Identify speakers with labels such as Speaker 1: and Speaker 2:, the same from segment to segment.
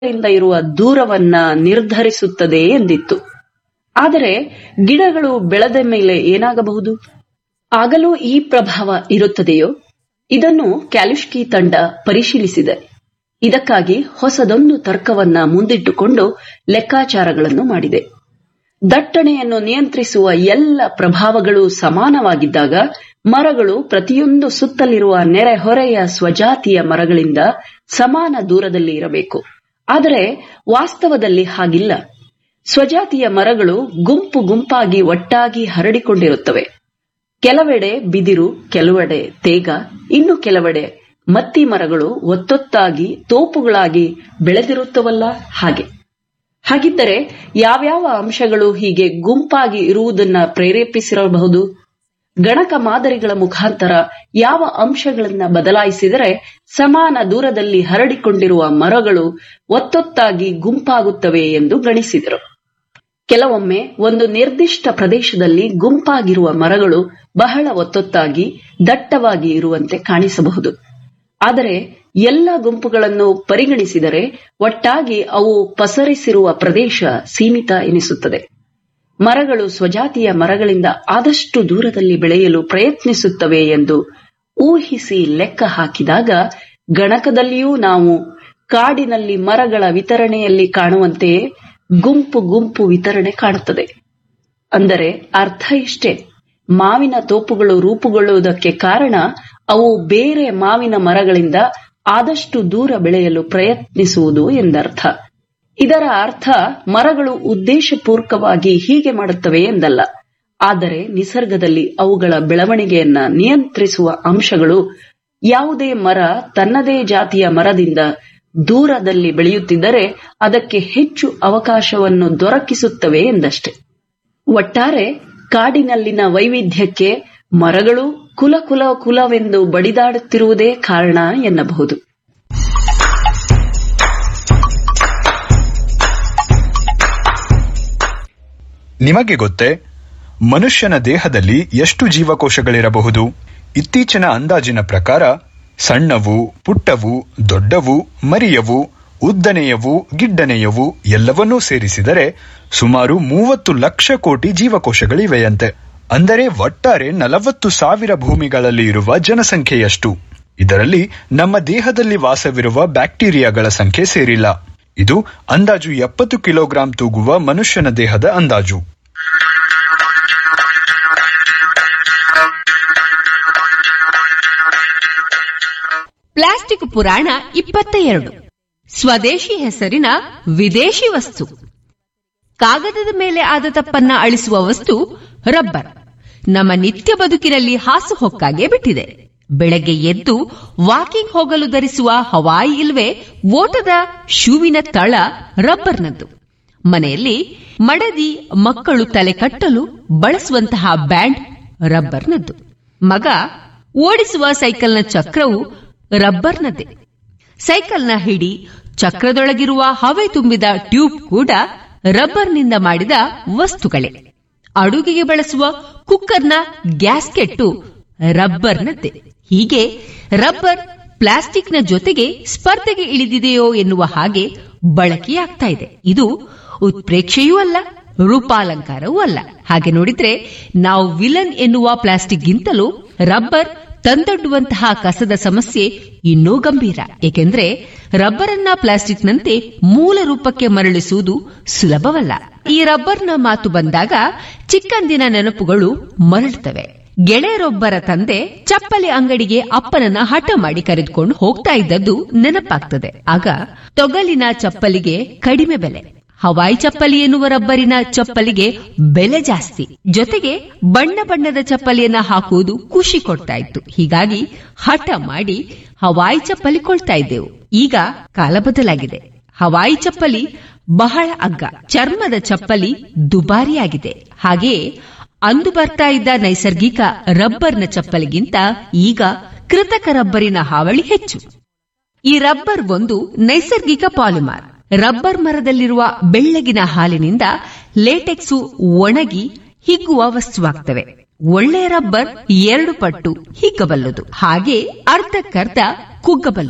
Speaker 1: ರಿಂದ ಇರುವ ದೂರವನ್ನ ನಿರ್ಧರಿಸುತ್ತದೆ ಎಂದಿತ್ತು ಆದರೆ ಗಿಡಗಳು ಬೆಳೆದ ಮೇಲೆ ಏನಾಗಬಹುದು ಆಗಲೂ ಈ ಪ್ರಭಾವ ಇರುತ್ತದೆಯೋ ಇದನ್ನು ಕ್ಯಾಲುಷ್ಕಿ ತಂಡ ಪರಿಶೀಲಿಸಿದೆ ಇದಕ್ಕಾಗಿ ಹೊಸದೊಂದು ತರ್ಕವನ್ನ ಮುಂದಿಟ್ಟುಕೊಂಡು ಲೆಕ್ಕಾಚಾರಗಳನ್ನು ಮಾಡಿದೆ ದಟ್ಟಣೆಯನ್ನು ನಿಯಂತ್ರಿಸುವ ಎಲ್ಲ ಪ್ರಭಾವಗಳು ಸಮಾನವಾಗಿದ್ದಾಗ ಮರಗಳು ಪ್ರತಿಯೊಂದು ಸುತ್ತಲಿರುವ ನೆರೆಹೊರೆಯ ಸ್ವಜಾತಿಯ ಮರಗಳಿಂದ ಸಮಾನ ದೂರದಲ್ಲಿ ಇರಬೇಕು ಆದರೆ ವಾಸ್ತವದಲ್ಲಿ ಹಾಗಿಲ್ಲ ಸ್ವಜಾತಿಯ ಮರಗಳು ಗುಂಪು ಗುಂಪಾಗಿ ಒಟ್ಟಾಗಿ ಹರಡಿಕೊಂಡಿರುತ್ತವೆ ಕೆಲವೆಡೆ ಬಿದಿರು ಕೆಲವೆಡೆ ತೇಗ ಇನ್ನು ಕೆಲವೆಡೆ ಮತ್ತಿ ಮರಗಳು ಒತ್ತೊತ್ತಾಗಿ ತೋಪುಗಳಾಗಿ ಬೆಳೆದಿರುತ್ತವಲ್ಲ ಹಾಗೆ ಹಾಗಿದ್ದರೆ ಯಾವ್ಯಾವ ಅಂಶಗಳು ಹೀಗೆ ಗುಂಪಾಗಿ ಇರುವುದನ್ನ ಪ್ರೇರೇಪಿಸಿರಬಹುದು ಗಣಕ ಮಾದರಿಗಳ ಮುಖಾಂತರ ಯಾವ ಅಂಶಗಳನ್ನ ಬದಲಾಯಿಸಿದರೆ ಸಮಾನ ದೂರದಲ್ಲಿ ಹರಡಿಕೊಂಡಿರುವ ಮರಗಳು ಒತ್ತೊತ್ತಾಗಿ ಗುಂಪಾಗುತ್ತವೆ ಎಂದು ಗಣಿಸಿದರು ಕೆಲವೊಮ್ಮೆ ಒಂದು ನಿರ್ದಿಷ್ಟ ಪ್ರದೇಶದಲ್ಲಿ ಗುಂಪಾಗಿರುವ ಮರಗಳು ಬಹಳ ಒತ್ತೊತ್ತಾಗಿ ದಟ್ಟವಾಗಿ ಇರುವಂತೆ ಕಾಣಿಸಬಹುದು ಆದರೆ ಎಲ್ಲ ಗುಂಪುಗಳನ್ನು ಪರಿಗಣಿಸಿದರೆ ಒಟ್ಟಾಗಿ ಅವು ಪಸರಿಸಿರುವ ಪ್ರದೇಶ ಸೀಮಿತ ಎನಿಸುತ್ತದೆ ಮರಗಳು ಸ್ವಜಾತಿಯ ಮರಗಳಿಂದ ಆದಷ್ಟು ದೂರದಲ್ಲಿ ಬೆಳೆಯಲು ಪ್ರಯತ್ನಿಸುತ್ತವೆ ಎಂದು ಊಹಿಸಿ ಲೆಕ್ಕ ಹಾಕಿದಾಗ ಗಣಕದಲ್ಲಿಯೂ ನಾವು ಕಾಡಿನಲ್ಲಿ ಮರಗಳ ವಿತರಣೆಯಲ್ಲಿ ಕಾಣುವಂತೆಯೇ ಗುಂಪು ಗುಂಪು ವಿತರಣೆ ಕಾಣುತ್ತದೆ ಅಂದರೆ ಅರ್ಥ ಇಷ್ಟೇ ಮಾವಿನ ತೋಪುಗಳು ರೂಪುಗೊಳ್ಳುವುದಕ್ಕೆ ಕಾರಣ ಅವು ಬೇರೆ ಮಾವಿನ ಮರಗಳಿಂದ ಆದಷ್ಟು ದೂರ ಬೆಳೆಯಲು ಪ್ರಯತ್ನಿಸುವುದು ಎಂದರ್ಥ ಇದರ ಅರ್ಥ ಮರಗಳು ಉದ್ದೇಶಪೂರ್ವಕವಾಗಿ ಹೀಗೆ ಮಾಡುತ್ತವೆ ಎಂದಲ್ಲ ಆದರೆ ನಿಸರ್ಗದಲ್ಲಿ ಅವುಗಳ ಬೆಳವಣಿಗೆಯನ್ನ ನಿಯಂತ್ರಿಸುವ ಅಂಶಗಳು ಯಾವುದೇ ಮರ ತನ್ನದೇ ಜಾತಿಯ ಮರದಿಂದ ದೂರದಲ್ಲಿ ಬೆಳೆಯುತ್ತಿದ್ದರೆ ಅದಕ್ಕೆ ಹೆಚ್ಚು ಅವಕಾಶವನ್ನು ದೊರಕಿಸುತ್ತವೆ ಎಂದಷ್ಟೆ ಒಟ್ಟಾರೆ ಕಾಡಿನಲ್ಲಿನ ವೈವಿಧ್ಯಕ್ಕೆ ಮರಗಳು ಕುಲ ಕುಲ ಕುಲವೆಂದು ಬಡಿದಾಡುತ್ತಿರುವುದೇ ಕಾರಣ ಎನ್ನಬಹುದು
Speaker 2: ನಿಮಗೆ ಗೊತ್ತೇ ಮನುಷ್ಯನ ದೇಹದಲ್ಲಿ ಎಷ್ಟು ಜೀವಕೋಶಗಳಿರಬಹುದು ಇತ್ತೀಚಿನ ಅಂದಾಜಿನ ಪ್ರಕಾರ ಸಣ್ಣವು ಪುಟ್ಟವು ದೊಡ್ಡವು ಮರಿಯವು ಉದ್ದನೆಯವು ಗಿಡ್ಡನೆಯವು ಎಲ್ಲವನ್ನೂ ಸೇರಿಸಿದರೆ ಸುಮಾರು ಮೂವತ್ತು ಲಕ್ಷ ಕೋಟಿ ಜೀವಕೋಶಗಳಿವೆಯಂತೆ ಅಂದರೆ ಒಟ್ಟಾರೆ ನಲವತ್ತು ಸಾವಿರ ಭೂಮಿಗಳಲ್ಲಿ ಇರುವ ಜನಸಂಖ್ಯೆಯಷ್ಟು ಇದರಲ್ಲಿ ನಮ್ಮ ದೇಹದಲ್ಲಿ ವಾಸವಿರುವ ಬ್ಯಾಕ್ಟೀರಿಯಾಗಳ ಸಂಖ್ಯೆ ಸೇರಿಲ್ಲ ಇದು ಅಂದಾಜು ಎಪ್ಪತ್ತು ಕಿಲೋಗ್ರಾಂ ತೂಗುವ ಮನುಷ್ಯನ ದೇಹದ ಅಂದಾಜು
Speaker 3: ಪ್ಲಾಸ್ಟಿಕ್ ಪುರಾಣ ಇಪ್ಪತ್ತ ಎರಡು ಸ್ವದೇಶಿ ಹೆಸರಿನ ವಿದೇಶಿ ವಸ್ತು ಕಾಗದದ ಮೇಲೆ ಆದ ತಪ್ಪನ್ನ ಅಳಿಸುವ ವಸ್ತು ರಬ್ಬರ್ ನಮ್ಮ ನಿತ್ಯ ಬದುಕಿನಲ್ಲಿ ಹಾಸುಹೊಕ್ಕಾಗೆ ಬಿಟ್ಟಿದೆ ಬೆಳಗ್ಗೆ ಎದ್ದು ವಾಕಿಂಗ್ ಹೋಗಲು ಧರಿಸುವ ಹವಾಯಿ ಇಲ್ವೇ ಓಟದ ಶೂವಿನ ತಳ ರಬ್ಬರ್ನದ್ದು ಮನೆಯಲ್ಲಿ ಮಡದಿ ಮಕ್ಕಳು ತಲೆ ಕಟ್ಟಲು ಬಳಸುವಂತಹ ಬ್ಯಾಂಡ್ ರಬ್ಬರ್ನದ್ದು ಮಗ ಓಡಿಸುವ ಸೈಕಲ್ನ ಚಕ್ರವು ರಬ್ಬರ್ನದ್ದೇ ಸೈಕಲ್ನ ಹಿಡಿ ಚಕ್ರದೊಳಗಿರುವ ಹವೆ ತುಂಬಿದ ಟ್ಯೂಬ್ ಕೂಡ ರಬ್ಬರ್ನಿಂದ ಮಾಡಿದ ವಸ್ತುಗಳೇ ಅಡುಗೆಗೆ ಬಳಸುವ ಕುಕ್ಕರ್ನ ಗ್ಯಾಸ್ಕೆಟ್ಟು ರಬ್ಬರ್ನದ್ದೇ ಹೀಗೆ ರಬ್ಬರ್ ಪ್ಲಾಸ್ಟಿಕ್ನ ಜೊತೆಗೆ ಸ್ಪರ್ಧೆಗೆ ಇಳಿದಿದೆಯೋ ಎನ್ನುವ ಹಾಗೆ ಬಳಕೆಯಾಗ್ತಾ ಇದೆ ಇದು ಉತ್ಪ್ರೇಕ್ಷೆಯೂ ಅಲ್ಲ ರೂಪಾಲಂಕಾರವೂ ಅಲ್ಲ ಹಾಗೆ ನೋಡಿದ್ರೆ ನಾವು ವಿಲನ್ ಎನ್ನುವ ಪ್ಲಾಸ್ಟಿಕ್ಗಿಂತಲೂ ರಬ್ಬರ್ ತಂದೊಡ್ಡುವಂತಹ ಕಸದ ಸಮಸ್ಯೆ ಇನ್ನೂ ಗಂಭೀರ ಏಕೆಂದ್ರೆ ರಬ್ಬರನ್ನ ಪ್ಲಾಸ್ಟಿಕ್ನಂತೆ ಮೂಲ ರೂಪಕ್ಕೆ ಮರಳಿಸುವುದು ಸುಲಭವಲ್ಲ ಈ ರಬ್ಬರ್ನ ಮಾತು ಬಂದಾಗ ಚಿಕ್ಕಂದಿನ ನೆನಪುಗಳು ಮರಳುತ್ತವೆ ಗೆಳೆಯರೊಬ್ಬರ ತಂದೆ ಚಪ್ಪಲಿ ಅಂಗಡಿಗೆ ಅಪ್ಪನನ್ನ ಹಠ ಮಾಡಿ ಕರೆದುಕೊಂಡು ಹೋಗ್ತಾ ಇದ್ದದ್ದು ನೆನಪಾಗ್ತದೆ ಆಗ ತೊಗಲಿನ ಚಪ್ಪಲಿಗೆ ಕಡಿಮೆ ಬೆಲೆ ಹವಾಯಿ ಚಪ್ಪಲಿ ಎನ್ನುವ ರಬ್ಬರಿನ ಚಪ್ಪಲಿಗೆ ಬೆಲೆ ಜಾಸ್ತಿ ಜೊತೆಗೆ ಬಣ್ಣ ಬಣ್ಣದ ಚಪ್ಪಲಿಯನ್ನ ಹಾಕುವುದು ಖುಷಿ ಕೊಡ್ತಾ ಇತ್ತು ಹೀಗಾಗಿ ಹಠ ಮಾಡಿ ಹವಾಯಿ ಚಪ್ಪಲಿ ಕೊಳ್ತಾ ಇದ್ದೆವು ಈಗ ಕಾಲ ಬದಲಾಗಿದೆ ಹವಾಯಿ ಚಪ್ಪಲಿ ಬಹಳ ಅಗ್ಗ ಚರ್ಮದ ಚಪ್ಪಲಿ ದುಬಾರಿಯಾಗಿದೆ ಹಾಗೆಯೇ ಅಂದು ಬರ್ತಾ ಇದ್ದ ನೈಸರ್ಗಿಕ ರಬ್ಬರ್ನ ಚಪ್ಪಲಿಗಿಂತ ಈಗ ಕೃತಕ ರಬ್ಬರಿನ ಹಾವಳಿ ಹೆಚ್ಚು ಈ ರಬ್ಬರ್ ಒಂದು ನೈಸರ್ಗಿಕ ಪಾಲಿಮಾರ್ ರಬ್ಬರ್ ಮರದಲ್ಲಿರುವ ಬೆಳ್ಳಗಿನ ಹಾಲಿನಿಂದ ಲೇಟೆಕ್ಸು ಒಣಗಿ ಹಿಗ್ಗುವ ವಸ್ತುವಾಗ್ತವೆ ಒಳ್ಳೆಯ ರಬ್ಬರ್ ಎರಡು ಪಟ್ಟು ಹಿಗ್ಗಬಲ್ಲದು ಹಾಗೆ ಅರ್ಧಕ್ಕರ್ಧ ಕುಗ್ಗಬಲ್ಲದು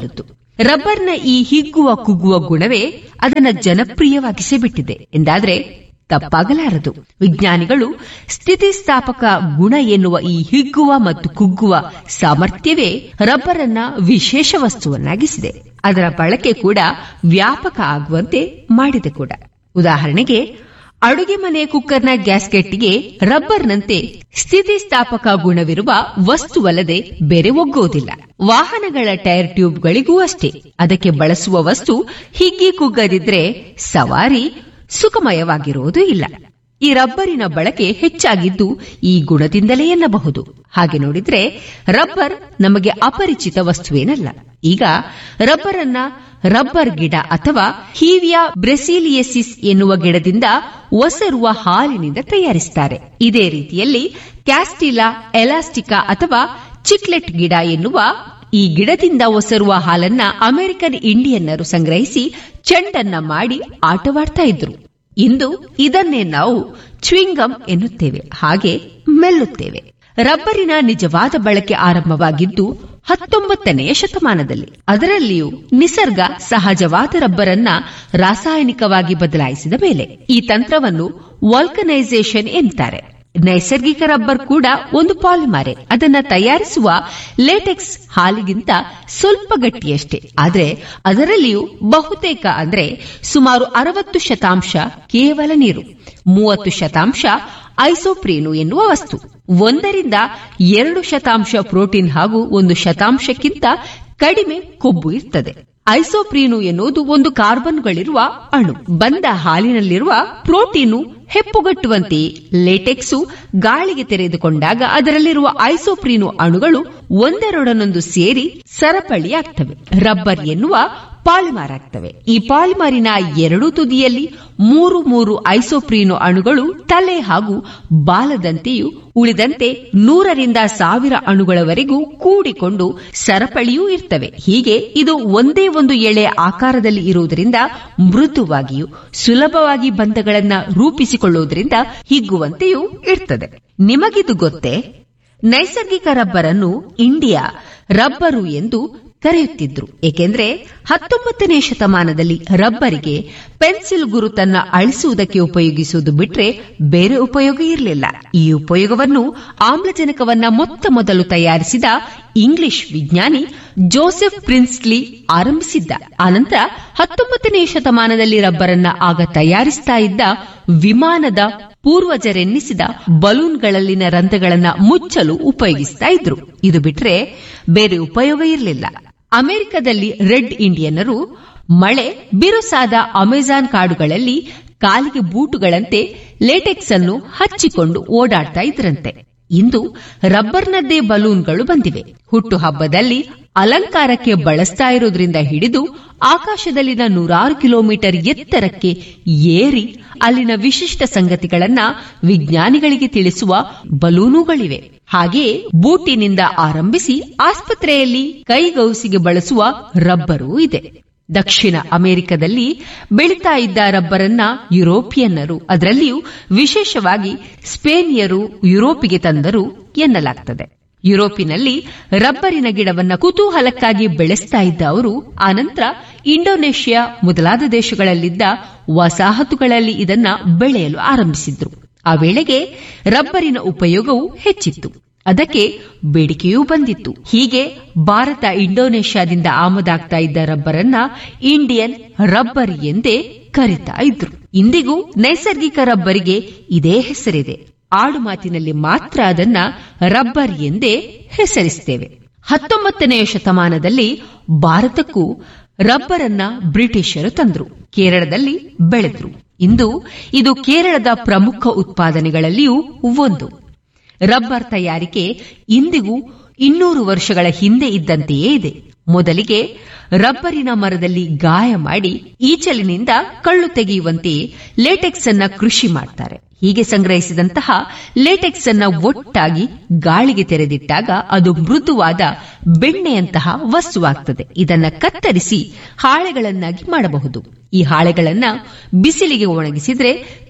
Speaker 3: ರಬ್ಬರ್ನ ಈ ಹಿಗ್ಗುವ ಕುಗ್ಗುವ ಗುಣವೇ ಅದನ್ನ ಜನಪ್ರಿಯವಾಗಿಸೇ ಬಿಟ್ಟಿದೆ ಎಂದಾದ್ರೆ ತಪ್ಪಾಗಲಾರದು ವಿಜ್ಞಾನಿಗಳು ಸ್ಥಿತಿಸ್ಥಾಪಕ ಗುಣ ಎನ್ನುವ ಈ ಹಿಗ್ಗುವ ಮತ್ತು ಕುಗ್ಗುವ ಸಾಮರ್ಥ್ಯವೇ ರಬ್ಬರ್ ಅನ್ನ ವಿಶೇಷ ವಸ್ತುವನ್ನಾಗಿಸಿದೆ ಅದರ ಬಳಕೆ ಕೂಡ ವ್ಯಾಪಕ ಆಗುವಂತೆ ಮಾಡಿದೆ ಕೂಡ ಉದಾಹರಣೆಗೆ ಅಡುಗೆ ಮನೆ ಕುಕ್ಕರ್ನ ಗ್ಯಾಸ್ಕೆಟ್ಗೆ ರಬ್ಬರ್ನಂತೆ ಸ್ಥಿತಿಸ್ಥಾಪಕ ಗುಣವಿರುವ ವಸ್ತುವಲ್ಲದೆ ಬೇರೆ ಒಗ್ಗುವುದಿಲ್ಲ ವಾಹನಗಳ ಟೈರ್ ಟ್ಯೂಬ್ಗಳಿಗೂ ಅಷ್ಟೇ ಅದಕ್ಕೆ ಬಳಸುವ ವಸ್ತು ಹಿಗ್ಗಿ ಕುಗ್ಗದಿದ್ರೆ ಸವಾರಿ ಸುಖಮಯವಾಗಿರುವುದೂ ಇಲ್ಲ ಈ ರಬ್ಬರಿನ ಬಳಕೆ ಹೆಚ್ಚಾಗಿದ್ದು ಈ ಗುಣದಿಂದಲೇ ಎನ್ನಬಹುದು ಹಾಗೆ ನೋಡಿದ್ರೆ ರಬ್ಬರ್ ನಮಗೆ ಅಪರಿಚಿತ ವಸ್ತುವೇನಲ್ಲ ಈಗ ರಬ್ಬರ್ ಅನ್ನ ರಬ್ಬರ್ ಗಿಡ ಅಥವಾ ಹೀವಿಯಾ ಬ್ರೆಸಿಲಿಯಸಿಸ್ ಎನ್ನುವ ಗಿಡದಿಂದ ಒಸರುವ ಹಾಲಿನಿಂದ ತಯಾರಿಸುತ್ತಾರೆ ಇದೇ ರೀತಿಯಲ್ಲಿ ಕ್ಯಾಸ್ಟಿಲಾ ಎಲಾಸ್ಟಿಕಾ ಅಥವಾ ಚಿಕ್ಲೆಟ್ ಗಿಡ ಎನ್ನುವ ಈ ಗಿಡದಿಂದ ಒಸರುವ ಹಾಲನ್ನ ಅಮೆರಿಕನ್ ಇಂಡಿಯನ್ನರು ಸಂಗ್ರಹಿಸಿ ಚೆಂಡನ್ನ ಮಾಡಿ ಆಟವಾಡ್ತಾ ಇದ್ರು ಇಂದು ಇದನ್ನೇ ನಾವು ಚ್ವಿಂಗಮ್ ಎನ್ನುತ್ತೇವೆ ಹಾಗೆ ಮೆಲ್ಲುತ್ತೇವೆ ರಬ್ಬರಿನ ನಿಜವಾದ ಬಳಕೆ ಆರಂಭವಾಗಿದ್ದು ಹತ್ತೊಂಬತ್ತನೆಯ ಶತಮಾನದಲ್ಲಿ ಅದರಲ್ಲಿಯೂ ನಿಸರ್ಗ ಸಹಜವಾದ ರಬ್ಬರನ್ನ ರಾಸಾಯನಿಕವಾಗಿ ಬದಲಾಯಿಸಿದ ಮೇಲೆ ಈ ತಂತ್ರವನ್ನು ವಾಲ್ಕನೈಸೇಷನ್ ಎಂತಾರೆ ನೈಸರ್ಗಿಕ ರಬ್ಬರ್ ಕೂಡ ಒಂದು ಪಾಲಿಮಾರೆ ಅದನ್ನ ತಯಾರಿಸುವ ಲೇಟೆಕ್ಸ್ ಹಾಲಿಗಿಂತ ಸ್ವಲ್ಪ ಗಟ್ಟಿಯಷ್ಟೇ ಆದರೆ ಅದರಲ್ಲಿಯೂ ಬಹುತೇಕ ಅಂದ್ರೆ ಸುಮಾರು ಅರವತ್ತು ಶತಾಂಶ ಕೇವಲ ನೀರು ಮೂವತ್ತು ಶತಾಂಶ ಐಸೋಪ್ರೀನು ಎನ್ನುವ ವಸ್ತು ಒಂದರಿಂದ ಎರಡು ಶತಾಂಶ ಪ್ರೋಟೀನ್ ಹಾಗೂ ಒಂದು ಶತಾಂಶಕ್ಕಿಂತ ಕಡಿಮೆ ಕೊಬ್ಬು ಇರ್ತದೆ ಐಸೋಪ್ರೀನು ಎನ್ನುವುದು ಒಂದು ಕಾರ್ಬನ್ಗಳಿರುವ ಅಣು ಬಂದ ಹಾಲಿನಲ್ಲಿರುವ ಪ್ರೋಟೀನು ಹೆಪ್ಪುಗಟ್ಟುವಂತೆ ಲೇಟೆಕ್ಸು ಗಾಳಿಗೆ ತೆರೆದುಕೊಂಡಾಗ ಅದರಲ್ಲಿರುವ ಐಸೋಪ್ರೀನು ಅಣುಗಳು ಒಂದರೊಡನೊಂದು ಸೇರಿ ಸರಪಳಿಯಾಗ್ತವೆ ರಬ್ಬರ್ ಎನ್ನುವ ಪಾಲಿಮಾರ್ ಆಗ್ತವೆ ಈ ಪಾಲಿಮಾರಿನ ಎರಡೂ ತುದಿಯಲ್ಲಿ ಮೂರು ಮೂರು ಐಸೋಪ್ರೀನು ಅಣುಗಳು ತಲೆ ಹಾಗೂ ಬಾಲದಂತೆಯೂ ಉಳಿದಂತೆ ನೂರರಿಂದ ಸಾವಿರ ಅಣುಗಳವರೆಗೂ ಕೂಡಿಕೊಂಡು ಸರಪಳಿಯೂ ಇರ್ತವೆ ಹೀಗೆ ಇದು ಒಂದೇ ಒಂದು ಎಳೆ ಆಕಾರದಲ್ಲಿ ಇರುವುದರಿಂದ ಮೃದುವಾಗಿಯೂ ಸುಲಭವಾಗಿ ಬಂಧಗಳನ್ನ ರೂಪಿಸಿಕೊಳ್ಳುವುದರಿಂದ ಹಿಗ್ಗುವಂತೆಯೂ ಇರ್ತದೆ ನಿಮಗಿದು ಗೊತ್ತೇ ನೈಸರ್ಗಿಕ ರಬ್ಬರ್ ಅನ್ನು ಇಂಡಿಯಾ ರಬ್ಬರು ಎಂದು ಕರೆಯುತ್ತಿದ್ರು ಏಕೆಂದ್ರೆ ಹತ್ತೊಂಬತ್ತನೇ ಶತಮಾನದಲ್ಲಿ ರಬ್ಬರಿಗೆ ಪೆನ್ಸಿಲ್ ಗುರುತನ್ನ ಅಳಿಸುವುದಕ್ಕೆ ಉಪಯೋಗಿಸುವುದು ಬಿಟ್ರೆ ಬೇರೆ ಉಪಯೋಗ ಇರಲಿಲ್ಲ ಈ ಉಪಯೋಗವನ್ನು ಆಮ್ಲಜನಕವನ್ನ ಮೊತ್ತ ಮೊದಲು ತಯಾರಿಸಿದ ಇಂಗ್ಲಿಷ್ ವಿಜ್ಞಾನಿ ಜೋಸೆಫ್ ಪ್ರಿನ್ಸ್ಲಿ ಆರಂಭಿಸಿದ್ದ ಆನಂತರ ಹತ್ತೊಂಬತ್ತನೇ ಶತಮಾನದಲ್ಲಿ ರಬ್ಬರನ್ನ ಆಗ ತಯಾರಿಸ್ತಾ ಇದ್ದ ವಿಮಾನದ ಪೂರ್ವಜರೆನ್ನಿಸಿದ ಬಲೂನ್ಗಳಲ್ಲಿನ ರಂಧ್ರಗಳನ್ನ ಮುಚ್ಚಲು ಉಪಯೋಗಿಸ್ತಾ ಇದ್ರು ಇದು ಬಿಟ್ರೆ ಬೇರೆ ಉಪಯೋಗ ಇರಲಿಲ್ಲ ಅಮೆರಿಕದಲ್ಲಿ ರೆಡ್ ಇಂಡಿಯನ್ನರು ಮಳೆ ಬಿರುಸಾದ ಅಮೆಜಾನ್ ಕಾಡುಗಳಲ್ಲಿ ಕಾಲಿಗೆ ಬೂಟುಗಳಂತೆ ಲೇಟೆಕ್ಸ್ ಅನ್ನು ಹಚ್ಚಿಕೊಂಡು ಓಡಾಡ್ತಾ ಇದ್ರಂತೆ ಇಂದು ರಬ್ಬರ್ನದ್ದೇ ಬಲೂನ್ಗಳು ಬಂದಿವೆ ಹುಟ್ಟು ಹಬ್ಬದಲ್ಲಿ ಅಲಂಕಾರಕ್ಕೆ ಬಳಸ್ತಾ ಇರೋದ್ರಿಂದ ಹಿಡಿದು ಆಕಾಶದಲ್ಲಿನ ನೂರಾರು ಕಿಲೋಮೀಟರ್ ಎತ್ತರಕ್ಕೆ ಏರಿ ಅಲ್ಲಿನ ವಿಶಿಷ್ಟ ಸಂಗತಿಗಳನ್ನ ವಿಜ್ಞಾನಿಗಳಿಗೆ ತಿಳಿಸುವ ಬಲೂನುಗಳಿವೆ ಹಾಗೆಯೇ ಬೂಟಿನಿಂದ ಆರಂಭಿಸಿ ಆಸ್ಪತ್ರೆಯಲ್ಲಿ ಕೈಗೌಸಿಗೆ ಬಳಸುವ ರಬ್ಬರೂ ಇದೆ ದಕ್ಷಿಣ ಅಮೆರಿಕದಲ್ಲಿ ಬೆಳೀತಾ ಇದ್ದ ರಬ್ಬರನ್ನ ಯುರೋಪಿಯನ್ನರು ಅದರಲ್ಲಿಯೂ ವಿಶೇಷವಾಗಿ ಸ್ಪೇನಿಯರು ಯುರೋಪಿಗೆ ತಂದರು ಎನ್ನಲಾಗ್ತದೆ ಯುರೋಪಿನಲ್ಲಿ ರಬ್ಬರಿನ ಗಿಡವನ್ನ ಕುತೂಹಲಕ್ಕಾಗಿ ಬೆಳೆಸ್ತಾ ಇದ್ದ ಅವರು ಆನಂತರ ಇಂಡೋನೇಷ್ಯಾ ಮೊದಲಾದ ದೇಶಗಳಲ್ಲಿದ್ದ ವಸಾಹತುಗಳಲ್ಲಿ ಇದನ್ನ ಬೆಳೆಯಲು ಆರಂಭಿಸಿದ್ರು ಆ ವೇಳೆಗೆ ರಬ್ಬರಿನ ಉಪಯೋಗವು ಹೆಚ್ಚಿತ್ತು ಅದಕ್ಕೆ ಬೇಡಿಕೆಯೂ ಬಂದಿತ್ತು ಹೀಗೆ ಭಾರತ ಇಂಡೋನೇಷ್ಯಾದಿಂದ ಆಮದಾಗ್ತಾ ಇದ್ದ ರಬ್ಬರನ್ನ ಇಂಡಿಯನ್ ರಬ್ಬರ್ ಎಂದೇ ಕರಿತಾ ಇದ್ರು ಇಂದಿಗೂ ನೈಸರ್ಗಿಕ ರಬ್ಬರಿಗೆ ಇದೇ ಹೆಸರಿದೆ ಆಡು ಮಾತಿನಲ್ಲಿ ಮಾತ್ರ ಅದನ್ನ ರಬ್ಬರ್ ಎಂದೇ ಹೆಸರಿಸ್ತೇವೆ ಹತ್ತೊಂಬತ್ತನೆಯ ಶತಮಾನದಲ್ಲಿ ಭಾರತಕ್ಕೂ ರಬ್ಬರ್ ಅನ್ನ ಬ್ರಿಟಿಷರು ತಂದ್ರು ಕೇರಳದಲ್ಲಿ ಬೆಳೆದ್ರು ಇಂದು ಇದು ಕೇರಳದ ಪ್ರಮುಖ ಉತ್ಪಾದನೆಗಳಲ್ಲಿಯೂ ಒಂದು ರಬ್ಬರ್ ತಯಾರಿಕೆ ಇಂದಿಗೂ ಇನ್ನೂರು ವರ್ಷಗಳ ಹಿಂದೆ ಇದ್ದಂತೆಯೇ ಇದೆ ಮೊದಲಿಗೆ ರಬ್ಬರಿನ ಮರದಲ್ಲಿ ಗಾಯ ಮಾಡಿ ಈಚಲಿನಿಂದ ಕಳ್ಳು ತೆಗೆಯುವಂತೆ ಲೇಟೆಕ್ಸ್ ಅನ್ನ ಕೃಷಿ ಮಾಡ್ತಾರೆ ಹೀಗೆ ಸಂಗ್ರಹಿಸಿದಂತಹ ಲೇಟೆಕ್ಸ್ ಅನ್ನ ಒಟ್ಟಾಗಿ ಗಾಳಿಗೆ ತೆರೆದಿಟ್ಟಾಗ ಅದು ಮೃದುವಾದ ಬೆಣ್ಣೆಯಂತಹ ವಸ್ತುವಾಗ್ತದೆ ಇದನ್ನ ಕತ್ತರಿಸಿ ಹಾಳೆಗಳನ್ನಾಗಿ ಮಾಡಬಹುದು ಈ ಹಾಳೆಗಳನ್ನ ಬಿಸಿಲಿಗೆ ಒಣಗಿಸಿದ್ರೆ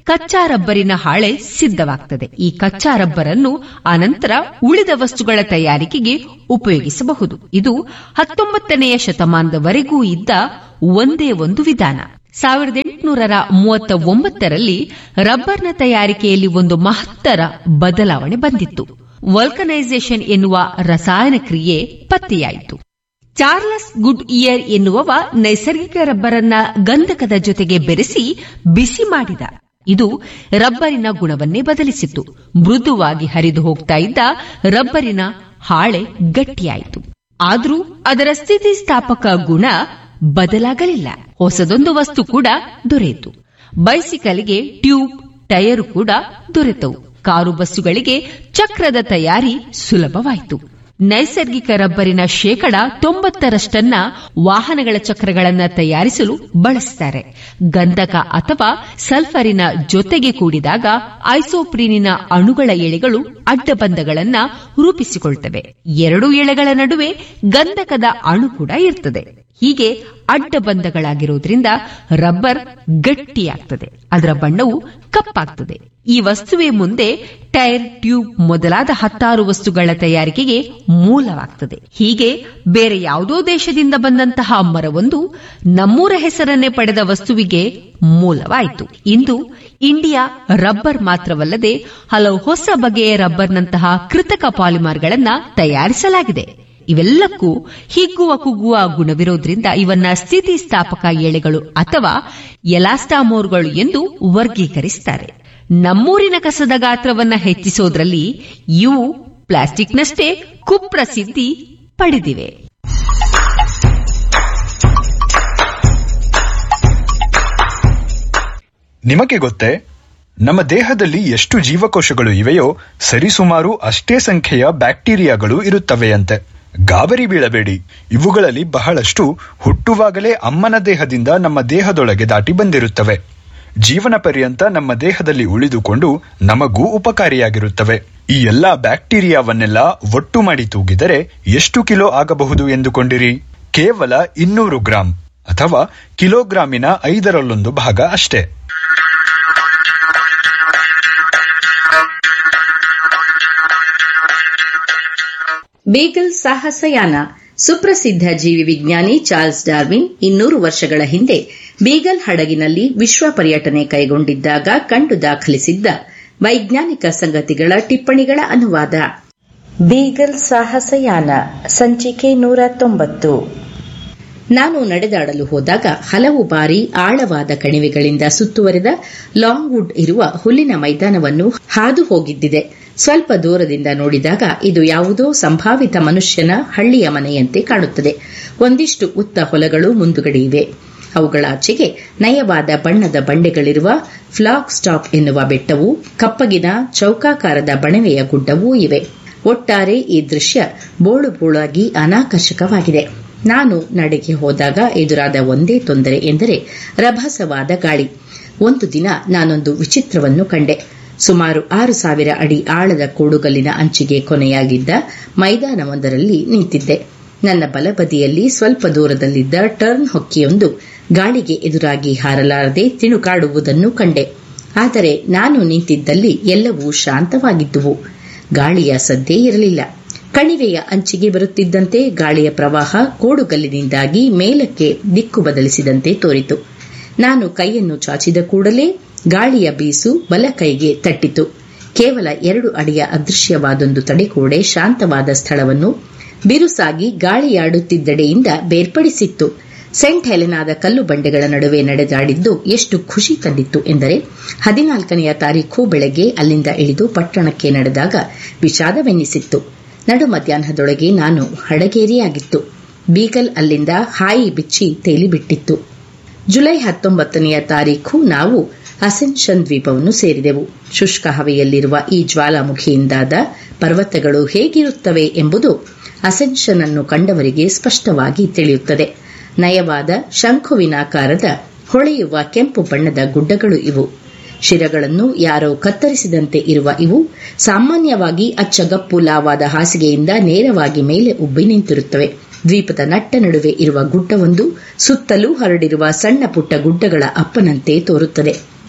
Speaker 3: ಕಚ್ಚಾ ರಬ್ಬರಿನ ಹಾಳೆ ಸಿದ್ಧವಾಗ್ತದೆ ಈ ಕಚ್ಚಾ ರಬ್ಬರನ್ನು ಅನಂತರ ಉಳಿದ ವಸ್ತುಗಳ ತಯಾರಿಕೆಗೆ ಉಪಯೋಗಿಸಬಹುದು ಇದು ಹತ್ತೊಂಬತ್ತನೆಯ ಶತಮಾನದವರೆಗೂ ಇದ್ದ ಒಂದೇ ಒಂದು ವಿಧಾನ ಸಾವಿರದ ಎಂಟುನೂರ ಮೂವತ್ತ ಒಂಬತ್ತರಲ್ಲಿ ರಬ್ಬರ್ನ ತಯಾರಿಕೆಯಲ್ಲಿ ಒಂದು ಮಹತ್ತರ ಬದಲಾವಣೆ ಬಂದಿತ್ತು ವಲ್ಕನೈಸೇಷನ್ ಎನ್ನುವ ರಸಾಯನ ಕ್ರಿಯೆ ಪತ್ತೆಯಾಯಿತು ಚಾರ್ಲಸ್ ಗುಡ್ ಇಯರ್ ಎನ್ನುವವ ನೈಸರ್ಗಿಕ ರಬ್ಬರನ್ನ ಗಂಧಕದ ಜೊತೆಗೆ ಬೆರೆಸಿ ಬಿಸಿ ಮಾಡಿದ ಇದು ರಬ್ಬರಿನ ಗುಣವನ್ನೇ ಬದಲಿಸಿತು ಮೃದುವಾಗಿ ಹರಿದು ಹೋಗ್ತಾ ಇದ್ದ ರಬ್ಬರಿನ ಹಾಳೆ ಗಟ್ಟಿಯಾಯಿತು ಆದರೂ ಅದರ ಸ್ಥಿತಿಸ್ಥಾಪಕ ಗುಣ ಬದಲಾಗಲಿಲ್ಲ ಹೊಸದೊಂದು ವಸ್ತು ಕೂಡ ದೊರೆಯಿತು ಬೈಸಿಕಲ್ಗೆ ಟ್ಯೂಬ್ ಟೈರು ಕೂಡ ದೊರೆತವು ಕಾರು ಬಸ್ಸುಗಳಿಗೆ ಚಕ್ರದ ತಯಾರಿ ಸುಲಭವಾಯಿತು ನೈಸರ್ಗಿಕ ರಬ್ಬರಿನ ಶೇಕಡ ತೊಂಬತ್ತರಷ್ಟನ್ನ ವಾಹನಗಳ ಚಕ್ರಗಳನ್ನ ತಯಾರಿಸಲು ಬಳಸುತ್ತಾರೆ ಗಂಧಕ ಅಥವಾ ಸಲ್ಫರಿನ ಜೊತೆಗೆ ಕೂಡಿದಾಗ ಐಸೋಪ್ರೀನಿನ ಅಣುಗಳ ಎಳೆಗಳು ಅಡ್ಡಬಂಧಗಳನ್ನ ರೂಪಿಸಿಕೊಳ್ತವೆ ಎರಡು ಎಳೆಗಳ ನಡುವೆ ಗಂಧಕದ ಅಣು ಕೂಡ ಇರ್ತದೆ ಹೀಗೆ ಅಡ್ಡಬಂಧಗಳಾಗಿರುವುದರಿಂದ ರಬ್ಬರ್ ಗಟ್ಟಿಯಾಗ್ತದೆ ಅದರ ಬಣ್ಣವು ಕಪ್ಪಾಗ್ತದೆ ಈ ವಸ್ತುವೆ ಮುಂದೆ ಟೈರ್ ಟ್ಯೂಬ್ ಮೊದಲಾದ ಹತ್ತಾರು ವಸ್ತುಗಳ ತಯಾರಿಕೆಗೆ ಮೂಲವಾಗ್ತದೆ ಹೀಗೆ ಬೇರೆ ಯಾವುದೋ ದೇಶದಿಂದ ಬಂದಂತಹ ಮರವೊಂದು ನಮ್ಮೂರ ಹೆಸರನ್ನೇ ಪಡೆದ ವಸ್ತುವಿಗೆ ಮೂಲವಾಯಿತು ಇಂದು ಇಂಡಿಯಾ ರಬ್ಬರ್ ಮಾತ್ರವಲ್ಲದೆ ಹಲವು ಹೊಸ ಬಗೆಯ ರಬ್ಬರ್ನಂತಹ ಕೃತಕ ಪಾಲಿಮರ್ಗಳನ್ನ ತಯಾರಿಸಲಾಗಿದೆ ಇವೆಲ್ಲಕ್ಕೂ ಹಿಗ್ಗುವ ಕುಗ್ಗುವ ಗುಣವಿರೋದ್ರಿಂದ ಇವನ್ನ ಸ್ಥಿತಿಸ್ಥಾಪಕ ಎಳೆಗಳು ಅಥವಾ ಎಲಾಸ್ಟಾಮೋರ್ಗಳು ಎಂದು ವರ್ಗೀಕರಿಸುತ್ತಾರೆ ನಮ್ಮೂರಿನ ಕಸದ ಗಾತ್ರವನ್ನ ಹೆಚ್ಚಿಸೋದ್ರಲ್ಲಿ ಇವು ಪ್ಲಾಸ್ಟಿಕ್ನಷ್ಟೇ ಕುಪ್ರಸಿದ್ಧಿ ಪಡೆದಿವೆ
Speaker 2: ನಿಮಗೆ ಗೊತ್ತೇ ನಮ್ಮ ದೇಹದಲ್ಲಿ ಎಷ್ಟು ಜೀವಕೋಶಗಳು ಇವೆಯೋ ಸರಿಸುಮಾರು ಅಷ್ಟೇ ಸಂಖ್ಯೆಯ ಬ್ಯಾಕ್ಟೀರಿಯಾಗಳು ಇರುತ್ತವೆಯಂತೆ ಗಾಬರಿ ಬೀಳಬೇಡಿ ಇವುಗಳಲ್ಲಿ ಬಹಳಷ್ಟು ಹುಟ್ಟುವಾಗಲೇ ಅಮ್ಮನ ದೇಹದಿಂದ ನಮ್ಮ ದೇಹದೊಳಗೆ ದಾಟಿ ಬಂದಿರುತ್ತವೆ ಜೀವನ ಪರ್ಯಂತ ನಮ್ಮ ದೇಹದಲ್ಲಿ ಉಳಿದುಕೊಂಡು ನಮಗೂ ಉಪಕಾರಿಯಾಗಿರುತ್ತವೆ ಈ ಎಲ್ಲಾ ಬ್ಯಾಕ್ಟೀರಿಯಾವನ್ನೆಲ್ಲ ಒಟ್ಟು ಮಾಡಿ ತೂಗಿದರೆ ಎಷ್ಟು ಕಿಲೋ ಆಗಬಹುದು ಎಂದುಕೊಂಡಿರಿ ಕೇವಲ ಇನ್ನೂರು ಗ್ರಾಂ ಅಥವಾ ಕಿಲೋಗ್ರಾಮಿನ ಐದರಲ್ಲೊಂದು ಭಾಗ ಅಷ್ಟೇ
Speaker 1: ಬೇಗಲ್ ಸಾಹಸಯಾನ ಸುಪ್ರಸಿದ್ಧ ಜೀವಿ ವಿಜ್ಞಾನಿ ಚಾರ್ಲ್ಸ್ ಡಾರ್ವಿನ್ ಇನ್ನೂರು ವರ್ಷಗಳ ಹಿಂದೆ ಬೀಗಲ್ ಹಡಗಿನಲ್ಲಿ ವಿಶ್ವ ಪರ್ಯಟನೆ ಕೈಗೊಂಡಿದ್ದಾಗ ಕಂಡು ದಾಖಲಿಸಿದ್ದ ವೈಜ್ಞಾನಿಕ ಸಂಗತಿಗಳ ಟಿಪ್ಪಣಿಗಳ ಅನುವಾದ
Speaker 4: ಬೀಗಲ್ ಸಾಹಸಯಾನ ಸಂಚಿಕೆ ನೂರ ತೊಂಬತ್ತು
Speaker 1: ನಾನು ನಡೆದಾಡಲು ಹೋದಾಗ ಹಲವು ಬಾರಿ ಆಳವಾದ ಕಣಿವೆಗಳಿಂದ ಸುತ್ತುವರಿದ ಲಾಂಗ್ವುಡ್ ಇರುವ ಹುಲ್ಲಿನ ಮೈದಾನವನ್ನು ಹಾದು ಹೋಗಿದ್ದಿದೆ ಸ್ವಲ್ಪ ದೂರದಿಂದ ನೋಡಿದಾಗ ಇದು ಯಾವುದೋ ಸಂಭಾವಿತ ಮನುಷ್ಯನ ಹಳ್ಳಿಯ ಮನೆಯಂತೆ ಕಾಣುತ್ತದೆ ಒಂದಿಷ್ಟು ಉತ್ತ ಹೊಲಗಳು ಮುಂದುಗಡೆ ಇವೆ ಅವುಗಳಾಚೆಗೆ ನಯವಾದ ಬಣ್ಣದ ಬಂಡೆಗಳಿರುವ ಫ್ಲಾಗ್ ಸ್ಟಾಪ್ ಎನ್ನುವ ಬೆಟ್ಟವೂ ಕಪ್ಪಗಿನ ಚೌಕಾಕಾರದ ಬಣವೆಯ ಗುಡ್ಡವೂ ಇವೆ ಒಟ್ಟಾರೆ ಈ ದೃಶ್ಯ ಬೋಳು ಬೋಳಾಗಿ ಅನಾಕರ್ಷಕವಾಗಿದೆ ನಾನು ನಡೆಗೆ ಹೋದಾಗ ಎದುರಾದ ಒಂದೇ ತೊಂದರೆ ಎಂದರೆ ರಭಸವಾದ ಗಾಳಿ ಒಂದು ದಿನ ನಾನೊಂದು ವಿಚಿತ್ರವನ್ನು ಕಂಡೆ ಸುಮಾರು ಆರು ಸಾವಿರ ಅಡಿ ಆಳದ ಕೋಡುಗಲ್ಲಿನ ಅಂಚಿಗೆ ಕೊನೆಯಾಗಿದ್ದ ಮೈದಾನವೊಂದರಲ್ಲಿ ನಿಂತಿದ್ದೆ ನನ್ನ ಬಲಬದಿಯಲ್ಲಿ ಸ್ವಲ್ಪ ದೂರದಲ್ಲಿದ್ದ ಟರ್ನ್ ಹೊಕ್ಕಿಯೊಂದು ಗಾಳಿಗೆ ಎದುರಾಗಿ ಹಾರಲಾರದೆ ತಿಣುಕಾಡುವುದನ್ನು ಕಂಡೆ ಆದರೆ ನಾನು ನಿಂತಿದ್ದಲ್ಲಿ ಎಲ್ಲವೂ ಶಾಂತವಾಗಿದ್ದುವು ಗಾಳಿಯ ಸದ್ದೇ ಇರಲಿಲ್ಲ ಕಣಿವೆಯ ಅಂಚಿಗೆ ಬರುತ್ತಿದ್ದಂತೆ ಗಾಳಿಯ ಪ್ರವಾಹ ಕೋಡುಗಲ್ಲಿನಿಂದಾಗಿ ಮೇಲಕ್ಕೆ ದಿಕ್ಕು ಬದಲಿಸಿದಂತೆ ತೋರಿತು ನಾನು ಕೈಯನ್ನು ಚಾಚಿದ ಕೂಡಲೇ ಗಾಳಿಯ ಬೀಸು ಬಲ ಕೈಗೆ ತಟ್ಟಿತು ಕೇವಲ ಎರಡು ಅಡಿಯ ಅದೃಶ್ಯವಾದೊಂದು ತಡೆಗೋಡೆ ಶಾಂತವಾದ ಸ್ಥಳವನ್ನು ಬಿರುಸಾಗಿ ಗಾಳಿಯಾಡುತ್ತಿದ್ದೆಡೆಯಿಂದ ಬೇರ್ಪಡಿಸಿತ್ತು ಸೆಂಟ್ ಹೆಲೆನಾದ ಕಲ್ಲು ಬಂಡೆಗಳ ನಡುವೆ ನಡೆದಾಡಿದ್ದು ಎಷ್ಟು ಖುಷಿ ತಂದಿತ್ತು ಎಂದರೆ ಹದಿನಾಲ್ಕನೆಯ ತಾರೀಖು ಬೆಳಗ್ಗೆ ಅಲ್ಲಿಂದ ಇಳಿದು ಪಟ್ಟಣಕ್ಕೆ ನಡೆದಾಗ ವಿಷಾದವೆನ್ನಿಸಿತ್ತು ನಡು ಮಧ್ಯಾಹ್ನದೊಳಗೆ ನಾನು ಹಡಗೇರಿಯಾಗಿತ್ತು ಬೀಗಲ್ ಅಲ್ಲಿಂದ ಹಾಯಿ ಬಿಚ್ಚಿ ತೇಲಿಬಿಟ್ಟಿತ್ತು ಜುಲೈ ಹತ್ತೊಂಬತ್ತನೆಯ ತಾರೀಖು ನಾವು ಅಸೆನ್ಷನ್ ದ್ವೀಪವನ್ನು ಸೇರಿದೆವು ಶುಷ್ಕ ಹವೆಯಲ್ಲಿರುವ ಈ ಜ್ವಾಲಾಮುಖಿಯಿಂದಾದ ಪರ್ವತಗಳು ಹೇಗಿರುತ್ತವೆ ಎಂಬುದು ಅಸೆನ್ಷನ್ ಅನ್ನು ಕಂಡವರಿಗೆ ಸ್ಪಷ್ಟವಾಗಿ ತಿಳಿಯುತ್ತದೆ ನಯವಾದ ಶಂಖುವಿನಾಕಾರದ ಹೊಳೆಯುವ ಕೆಂಪು ಬಣ್ಣದ ಗುಡ್ಡಗಳು ಇವು ಶಿರಗಳನ್ನು ಯಾರೋ ಕತ್ತರಿಸಿದಂತೆ ಇರುವ ಇವು ಸಾಮಾನ್ಯವಾಗಿ ಅಚ್ಚಗಪ್ಪು ಲಾವಾದ ಹಾಸಿಗೆಯಿಂದ ನೇರವಾಗಿ ಮೇಲೆ ಉಬ್ಬಿ ನಿಂತಿರುತ್ತವೆ ದ್ವೀಪದ ನಟ್ಟ ನಡುವೆ ಇರುವ ಗುಡ್ಡವೊಂದು ಸುತ್ತಲೂ ಹರಡಿರುವ ಸಣ್ಣ ಪುಟ್ಟ ಗುಡ್ಡಗಳ ಅಪ್ಪನಂತೆ ತೋರುತ್ತದೆ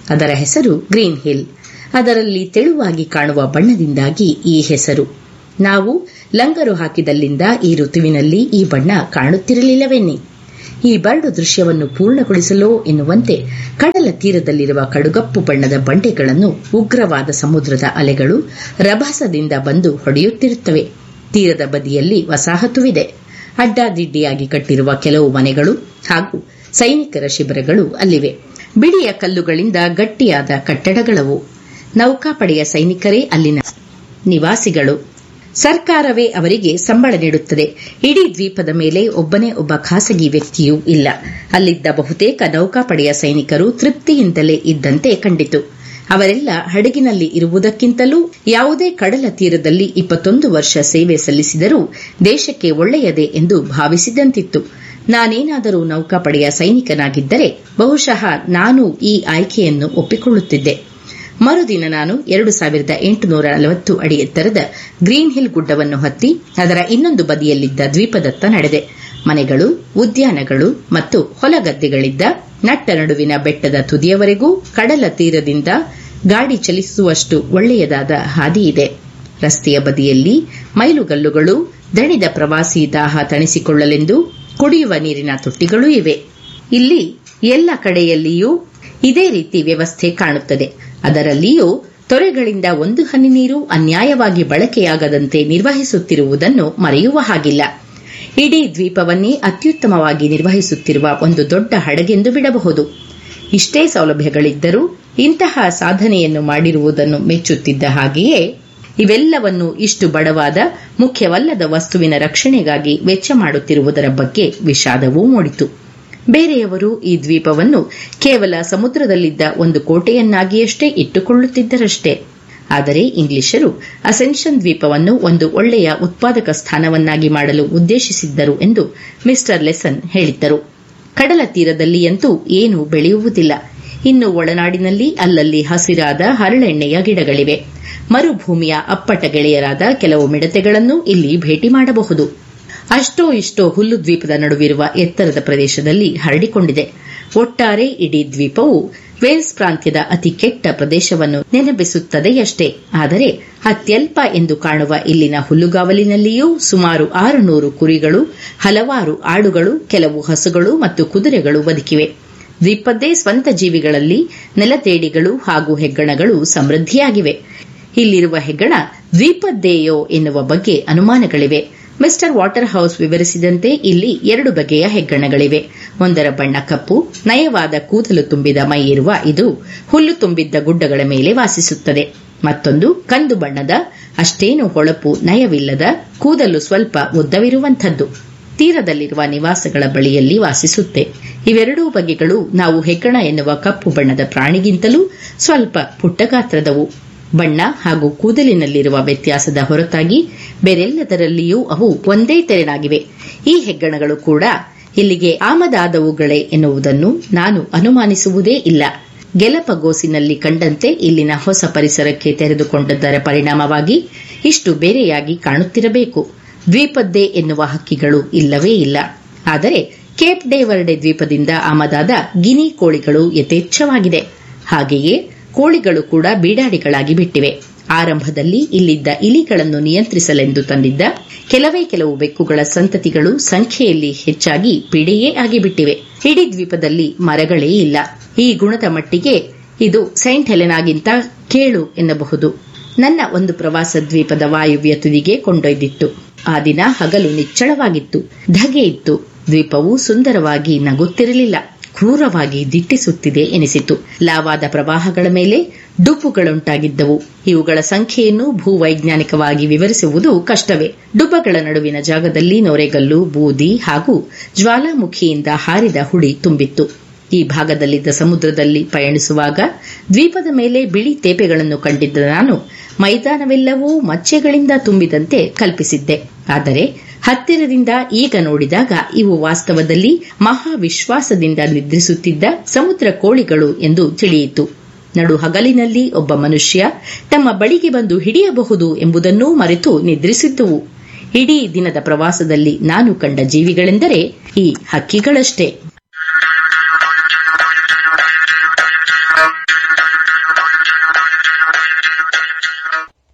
Speaker 1: ಅದರ ಹೆಸರು ಗ್ರೀನ್ ಹಿಲ್ ಅದರಲ್ಲಿ ತೆಳುವಾಗಿ ಕಾಣುವ ಬಣ್ಣದಿಂದಾಗಿ ಈ ಹೆಸರು ನಾವು ಲಂಗರು ಹಾಕಿದಲ್ಲಿಂದ ಈ ಋತುವಿನಲ್ಲಿ ಈ ಬಣ್ಣ ಕಾಣುತ್ತಿರಲಿಲ್ಲವೆನ್ನಿ ಈ ಬರಡು ದೃಶ್ಯವನ್ನು ಪೂರ್ಣಗೊಳಿಸಲೋ ಎನ್ನುವಂತೆ ಕಡಲ ತೀರದಲ್ಲಿರುವ ಕಡುಗಪ್ಪು ಬಣ್ಣದ ಬಂಡೆಗಳನ್ನು ಉಗ್ರವಾದ ಸಮುದ್ರದ ಅಲೆಗಳು ರಭಸದಿಂದ ಬಂದು ಹೊಡೆಯುತ್ತಿರುತ್ತವೆ ತೀರದ ಬದಿಯಲ್ಲಿ ವಸಾಹತುವಿದೆ ಅಡ್ಡಾದಿಡ್ಡಿಯಾಗಿ ಕಟ್ಟಿರುವ ಕೆಲವು ಮನೆಗಳು ಹಾಗೂ ಸೈನಿಕರ ಶಿಬಿರಗಳು ಅಲ್ಲಿವೆ ಬಿಳಿಯ ಕಲ್ಲುಗಳಿಂದ ಗಟ್ಟಿಯಾದ ಕಟ್ಟಡಗಳವು ನೌಕಾಪಡೆಯ ಸೈನಿಕರೇ ಅಲ್ಲಿನ ನಿವಾಸಿಗಳು ಸರ್ಕಾರವೇ ಅವರಿಗೆ ಸಂಬಳ ನೀಡುತ್ತದೆ ಇಡೀ ದ್ವೀಪದ ಮೇಲೆ ಒಬ್ಬನೇ ಒಬ್ಬ ಖಾಸಗಿ ವ್ಯಕ್ತಿಯೂ ಇಲ್ಲ ಅಲ್ಲಿದ್ದ ಬಹುತೇಕ ನೌಕಾಪಡೆಯ ಸೈನಿಕರು ತೃಪ್ತಿಯಿಂದಲೇ ಇದ್ದಂತೆ ಕಂಡಿತು ಅವರೆಲ್ಲ ಹಡಗಿನಲ್ಲಿ ಇರುವುದಕ್ಕಿಂತಲೂ ಯಾವುದೇ ಕಡಲ ತೀರದಲ್ಲಿ ಇಪ್ಪತ್ತೊಂದು ವರ್ಷ ಸೇವೆ ಸಲ್ಲಿಸಿದರೂ ದೇಶಕ್ಕೆ ಒಳ್ಳೆಯದೇ ಎಂದು ಭಾವಿಸಿದಂತಿತ್ತು ನಾನೇನಾದರೂ ನೌಕಾಪಡೆಯ ಸೈನಿಕನಾಗಿದ್ದರೆ ಬಹುಶಃ ನಾನು ಈ ಆಯ್ಕೆಯನ್ನು ಒಪ್ಪಿಕೊಳ್ಳುತ್ತಿದ್ದೆ ಮರುದಿನ ನಾನು ಎರಡು ಸಾವಿರದ ಎಂಟುನೂರ ನಲವತ್ತು ಅಡಿ ಎತ್ತರದ ಗ್ರೀನ್ ಹಿಲ್ ಗುಡ್ಡವನ್ನು ಹತ್ತಿ ಅದರ ಇನ್ನೊಂದು ಬದಿಯಲ್ಲಿದ್ದ ದ್ವೀಪದತ್ತ ನಡೆದೆ ಮನೆಗಳು ಉದ್ಯಾನಗಳು ಮತ್ತು ಹೊಲಗದ್ದೆಗಳಿದ್ದ ನಟ್ಟ ನಡುವಿನ ಬೆಟ್ಟದ ತುದಿಯವರೆಗೂ ಕಡಲ ತೀರದಿಂದ ಗಾಡಿ ಚಲಿಸುವಷ್ಟು ಒಳ್ಳೆಯದಾದ ಹಾದಿ ಇದೆ ರಸ್ತೆಯ ಬದಿಯಲ್ಲಿ ಮೈಲುಗಲ್ಲುಗಳು ದಣಿದ ಪ್ರವಾಸಿ ದಾಹ ತಣಿಸಿಕೊಳ್ಳಲೆಂದು ಕುಡಿಯುವ ನೀರಿನ ತೊಟ್ಟಿಗಳೂ ಇವೆ ಇಲ್ಲಿ ಎಲ್ಲ ಕಡೆಯಲ್ಲಿಯೂ ಇದೇ ರೀತಿ ವ್ಯವಸ್ಥೆ ಕಾಣುತ್ತದೆ ಅದರಲ್ಲಿಯೂ ತೊರೆಗಳಿಂದ ಒಂದು ಹನಿ ನೀರು ಅನ್ಯಾಯವಾಗಿ ಬಳಕೆಯಾಗದಂತೆ ನಿರ್ವಹಿಸುತ್ತಿರುವುದನ್ನು ಮರೆಯುವ ಹಾಗಿಲ್ಲ ಇಡೀ ದ್ವೀಪವನ್ನೇ ಅತ್ಯುತ್ತಮವಾಗಿ ನಿರ್ವಹಿಸುತ್ತಿರುವ ಒಂದು ದೊಡ್ಡ ಹಡಗೆಂದು ಬಿಡಬಹುದು ಇಷ್ಟೇ ಸೌಲಭ್ಯಗಳಿದ್ದರೂ ಇಂತಹ ಸಾಧನೆಯನ್ನು ಮಾಡಿರುವುದನ್ನು ಮೆಚ್ಚುತ್ತಿದ್ದ ಹಾಗೆಯೇ ಇವೆಲ್ಲವನ್ನು ಇಷ್ಟು ಬಡವಾದ ಮುಖ್ಯವಲ್ಲದ ವಸ್ತುವಿನ ರಕ್ಷಣೆಗಾಗಿ ವೆಚ್ಚ ಮಾಡುತ್ತಿರುವುದರ ಬಗ್ಗೆ ವಿಷಾದವೂ ಮೂಡಿತು ಬೇರೆಯವರು ಈ ದ್ವೀಪವನ್ನು ಕೇವಲ ಸಮುದ್ರದಲ್ಲಿದ್ದ ಒಂದು ಕೋಟೆಯನ್ನಾಗಿಯಷ್ಟೇ ಇಟ್ಟುಕೊಳ್ಳುತ್ತಿದ್ದರಷ್ಟೇ ಆದರೆ ಇಂಗ್ಲಿಷರು ಅಸೆನ್ಷನ್ ದ್ವೀಪವನ್ನು ಒಂದು ಒಳ್ಳೆಯ ಉತ್ಪಾದಕ ಸ್ಥಾನವನ್ನಾಗಿ ಮಾಡಲು ಉದ್ದೇಶಿಸಿದ್ದರು ಎಂದು ಮಿಸ್ಟರ್ ಲೆಸನ್ ಹೇಳಿದ್ದರು ಕಡಲ ತೀರದಲ್ಲಿಯಂತೂ ಏನೂ ಬೆಳೆಯುವುದಿಲ್ಲ ಇನ್ನು ಒಳನಾಡಿನಲ್ಲಿ ಅಲ್ಲಲ್ಲಿ ಹಸಿರಾದ ಹರಳೆಣ್ಣೆಯ ಗಿಡಗಳಿವೆ ಮರುಭೂಮಿಯ ಅಪ್ಪಟ ಗೆಳೆಯರಾದ ಕೆಲವು ಮಿಡತೆಗಳನ್ನು ಇಲ್ಲಿ ಭೇಟಿ ಮಾಡಬಹುದು ಅಷ್ಟೋ ಇಷ್ಟೋ ಹುಲ್ಲು ದ್ವೀಪದ ನಡುವಿರುವ ಎತ್ತರದ ಪ್ರದೇಶದಲ್ಲಿ ಹರಡಿಕೊಂಡಿದೆ ಒಟ್ಟಾರೆ ಇಡೀ ದ್ವೀಪವು ವೇಲ್ಸ್ ಪ್ರಾಂತ್ಯದ ಅತಿ ಕೆಟ್ಟ ಪ್ರದೇಶವನ್ನು ನೆನಪಿಸುತ್ತದೆಯಷ್ಟೇ ಆದರೆ ಅತ್ಯಲ್ಪ ಎಂದು ಕಾಣುವ ಇಲ್ಲಿನ ಹುಲ್ಲುಗಾವಲಿನಲ್ಲಿಯೂ ಸುಮಾರು ಆರುನೂರು ಕುರಿಗಳು ಹಲವಾರು ಆಡುಗಳು ಕೆಲವು ಹಸುಗಳು ಮತ್ತು ಕುದುರೆಗಳು ಬದುಕಿವೆ ದ್ವೀಪದ್ದೇ ಸ್ವಂತ ಜೀವಿಗಳಲ್ಲಿ ನೆಲತೇಡಿಗಳು ಹಾಗೂ ಹೆಗ್ಗಣಗಳು ಸಮೃದ್ಧಿಯಾಗಿವೆ ಇಲ್ಲಿರುವ ಹೆಗ್ಗಣ ದ್ವೀಪದ್ದೇಯೋ ಎನ್ನುವ ಬಗ್ಗೆ ಅನುಮಾನಗಳಿವೆ ಮಿಸ್ಟರ್ ವಾಟರ್ ಹೌಸ್ ವಿವರಿಸಿದಂತೆ ಇಲ್ಲಿ ಎರಡು ಬಗೆಯ ಹೆಗ್ಗಣಗಳಿವೆ ಒಂದರ ಬಣ್ಣ ಕಪ್ಪು ನಯವಾದ ಕೂದಲು ತುಂಬಿದ ಮೈ ಇರುವ ಇದು ಹುಲ್ಲು ತುಂಬಿದ್ದ ಗುಡ್ಡಗಳ ಮೇಲೆ ವಾಸಿಸುತ್ತದೆ ಮತ್ತೊಂದು ಕಂದು ಬಣ್ಣದ ಅಷ್ಟೇನು ಹೊಳಪು ನಯವಿಲ್ಲದ ಕೂದಲು ಸ್ವಲ್ಪ ಉದ್ದವಿರುವಂಥದ್ದು ತೀರದಲ್ಲಿರುವ ನಿವಾಸಗಳ ಬಳಿಯಲ್ಲಿ ವಾಸಿಸುತ್ತೆ ಇವೆರಡೂ ಬಗೆಗಳು ನಾವು ಹೆಗ್ಗಣ ಎನ್ನುವ ಕಪ್ಪು ಬಣ್ಣದ ಪ್ರಾಣಿಗಿಂತಲೂ ಸ್ವಲ್ಪ ಪುಟ್ಟಗಾತ್ರದವು ಬಣ್ಣ ಹಾಗೂ ಕೂದಲಿನಲ್ಲಿರುವ ವ್ಯತ್ಯಾಸದ ಹೊರತಾಗಿ ಬೇರೆಲ್ಲದರಲ್ಲಿಯೂ ಅವು ಒಂದೇ ತೆರೆನಾಗಿವೆ ಈ ಹೆಗ್ಗಣಗಳು ಕೂಡ ಇಲ್ಲಿಗೆ ಆಮದಾದವುಗಳೇ ಎನ್ನುವುದನ್ನು ನಾನು ಅನುಮಾನಿಸುವುದೇ ಇಲ್ಲ ಗೆಲಪಗೋಸಿನಲ್ಲಿ ಕಂಡಂತೆ ಇಲ್ಲಿನ ಹೊಸ ಪರಿಸರಕ್ಕೆ ತೆರೆದುಕೊಂಡದ್ದರ ಪರಿಣಾಮವಾಗಿ ಇಷ್ಟು ಬೇರೆಯಾಗಿ ಕಾಣುತ್ತಿರಬೇಕು ದ್ವೀಪದ್ದೇ ಎನ್ನುವ ಹಕ್ಕಿಗಳು ಇಲ್ಲವೇ ಇಲ್ಲ ಆದರೆ ಕೇಪ್ ಡೇ ವರ್ಡೆ ದ್ವೀಪದಿಂದ ಆಮದಾದ ಗಿನಿ ಕೋಳಿಗಳು ಯಥೇಚ್ಛವಾಗಿದೆ ಹಾಗೆಯೇ ಕೋಳಿಗಳು ಕೂಡ ಬೀಡಾಡಿಗಳಾಗಿ ಬಿಟ್ಟಿವೆ ಆರಂಭದಲ್ಲಿ ಇಲ್ಲಿದ್ದ ಇಲಿಗಳನ್ನು ನಿಯಂತ್ರಿಸಲೆಂದು ತಂದಿದ್ದ ಕೆಲವೇ ಕೆಲವು ಬೆಕ್ಕುಗಳ ಸಂತತಿಗಳು ಸಂಖ್ಯೆಯಲ್ಲಿ ಹೆಚ್ಚಾಗಿ ಪಿಡೆಯೇ ಆಗಿಬಿಟ್ಟಿವೆ ಇಡೀ ದ್ವೀಪದಲ್ಲಿ ಮರಗಳೇ ಇಲ್ಲ ಈ ಗುಣದ ಮಟ್ಟಿಗೆ ಇದು ಸೈಂಟ್ ಹೆಲೆನಾಗಿಂತ ಕೇಳು ಎನ್ನಬಹುದು ನನ್ನ ಒಂದು ಪ್ರವಾಸ ದ್ವೀಪದ ವಾಯುವ್ಯ ತುದಿಗೆ ಕೊಂಡೊಯ್ದಿತ್ತು ಆ ದಿನ ಹಗಲು ನಿಚ್ಚಳವಾಗಿತ್ತು ಧಗೆ ಇತ್ತು ದ್ವೀಪವು ಸುಂದರವಾಗಿ ನಗುತ್ತಿರಲಿಲ್ಲ ಕ್ರೂರವಾಗಿ ದಿಟ್ಟಿಸುತ್ತಿದೆ ಎನಿಸಿತು ಲಾವಾದ ಪ್ರವಾಹಗಳ ಮೇಲೆ ಡುಬ್ಬುಗಳುಂಟಾಗಿದ್ದವು ಇವುಗಳ ಸಂಖ್ಯೆಯನ್ನು ಭೂವೈಜ್ಞಾನಿಕವಾಗಿ ವಿವರಿಸುವುದು ಕಷ್ಟವೇ ಡುಬ್ಬಗಳ ನಡುವಿನ ಜಾಗದಲ್ಲಿ ನೊರೆಗಲ್ಲು ಬೂದಿ ಹಾಗೂ ಜ್ವಾಲಾಮುಖಿಯಿಂದ ಹಾರಿದ ಹುಡಿ ತುಂಬಿತ್ತು ಈ ಭಾಗದಲ್ಲಿದ್ದ ಸಮುದ್ರದಲ್ಲಿ ಪಯಣಿಸುವಾಗ ದ್ವೀಪದ ಮೇಲೆ ಬಿಳಿ ತೇಪೆಗಳನ್ನು ಕಂಡಿದ್ದ ನಾನು ಮೈದಾನವೆಲ್ಲವೂ ಮಚ್ಚೆಗಳಿಂದ ತುಂಬಿದಂತೆ ಕಲ್ಪಿಸಿದ್ದೆ ಆದರೆ ಹತ್ತಿರದಿಂದ ಈಗ ನೋಡಿದಾಗ ಇವು ವಾಸ್ತವದಲ್ಲಿ ಮಹಾವಿಶ್ವಾಸದಿಂದ ನಿದ್ರಿಸುತ್ತಿದ್ದ ಸಮುದ್ರ ಕೋಳಿಗಳು ಎಂದು ತಿಳಿಯಿತು ನಡು ಹಗಲಿನಲ್ಲಿ ಒಬ್ಬ ಮನುಷ್ಯ ತಮ್ಮ ಬಳಿಗೆ ಬಂದು ಹಿಡಿಯಬಹುದು ಎಂಬುದನ್ನೂ ಮರೆತು ನಿದ್ರಿಸಿದ್ದುವು ಇಡೀ ದಿನದ ಪ್ರವಾಸದಲ್ಲಿ ನಾನು ಕಂಡ ಜೀವಿಗಳೆಂದರೆ ಈ ಹಕ್ಕಿಗಳಷ್ಟೇ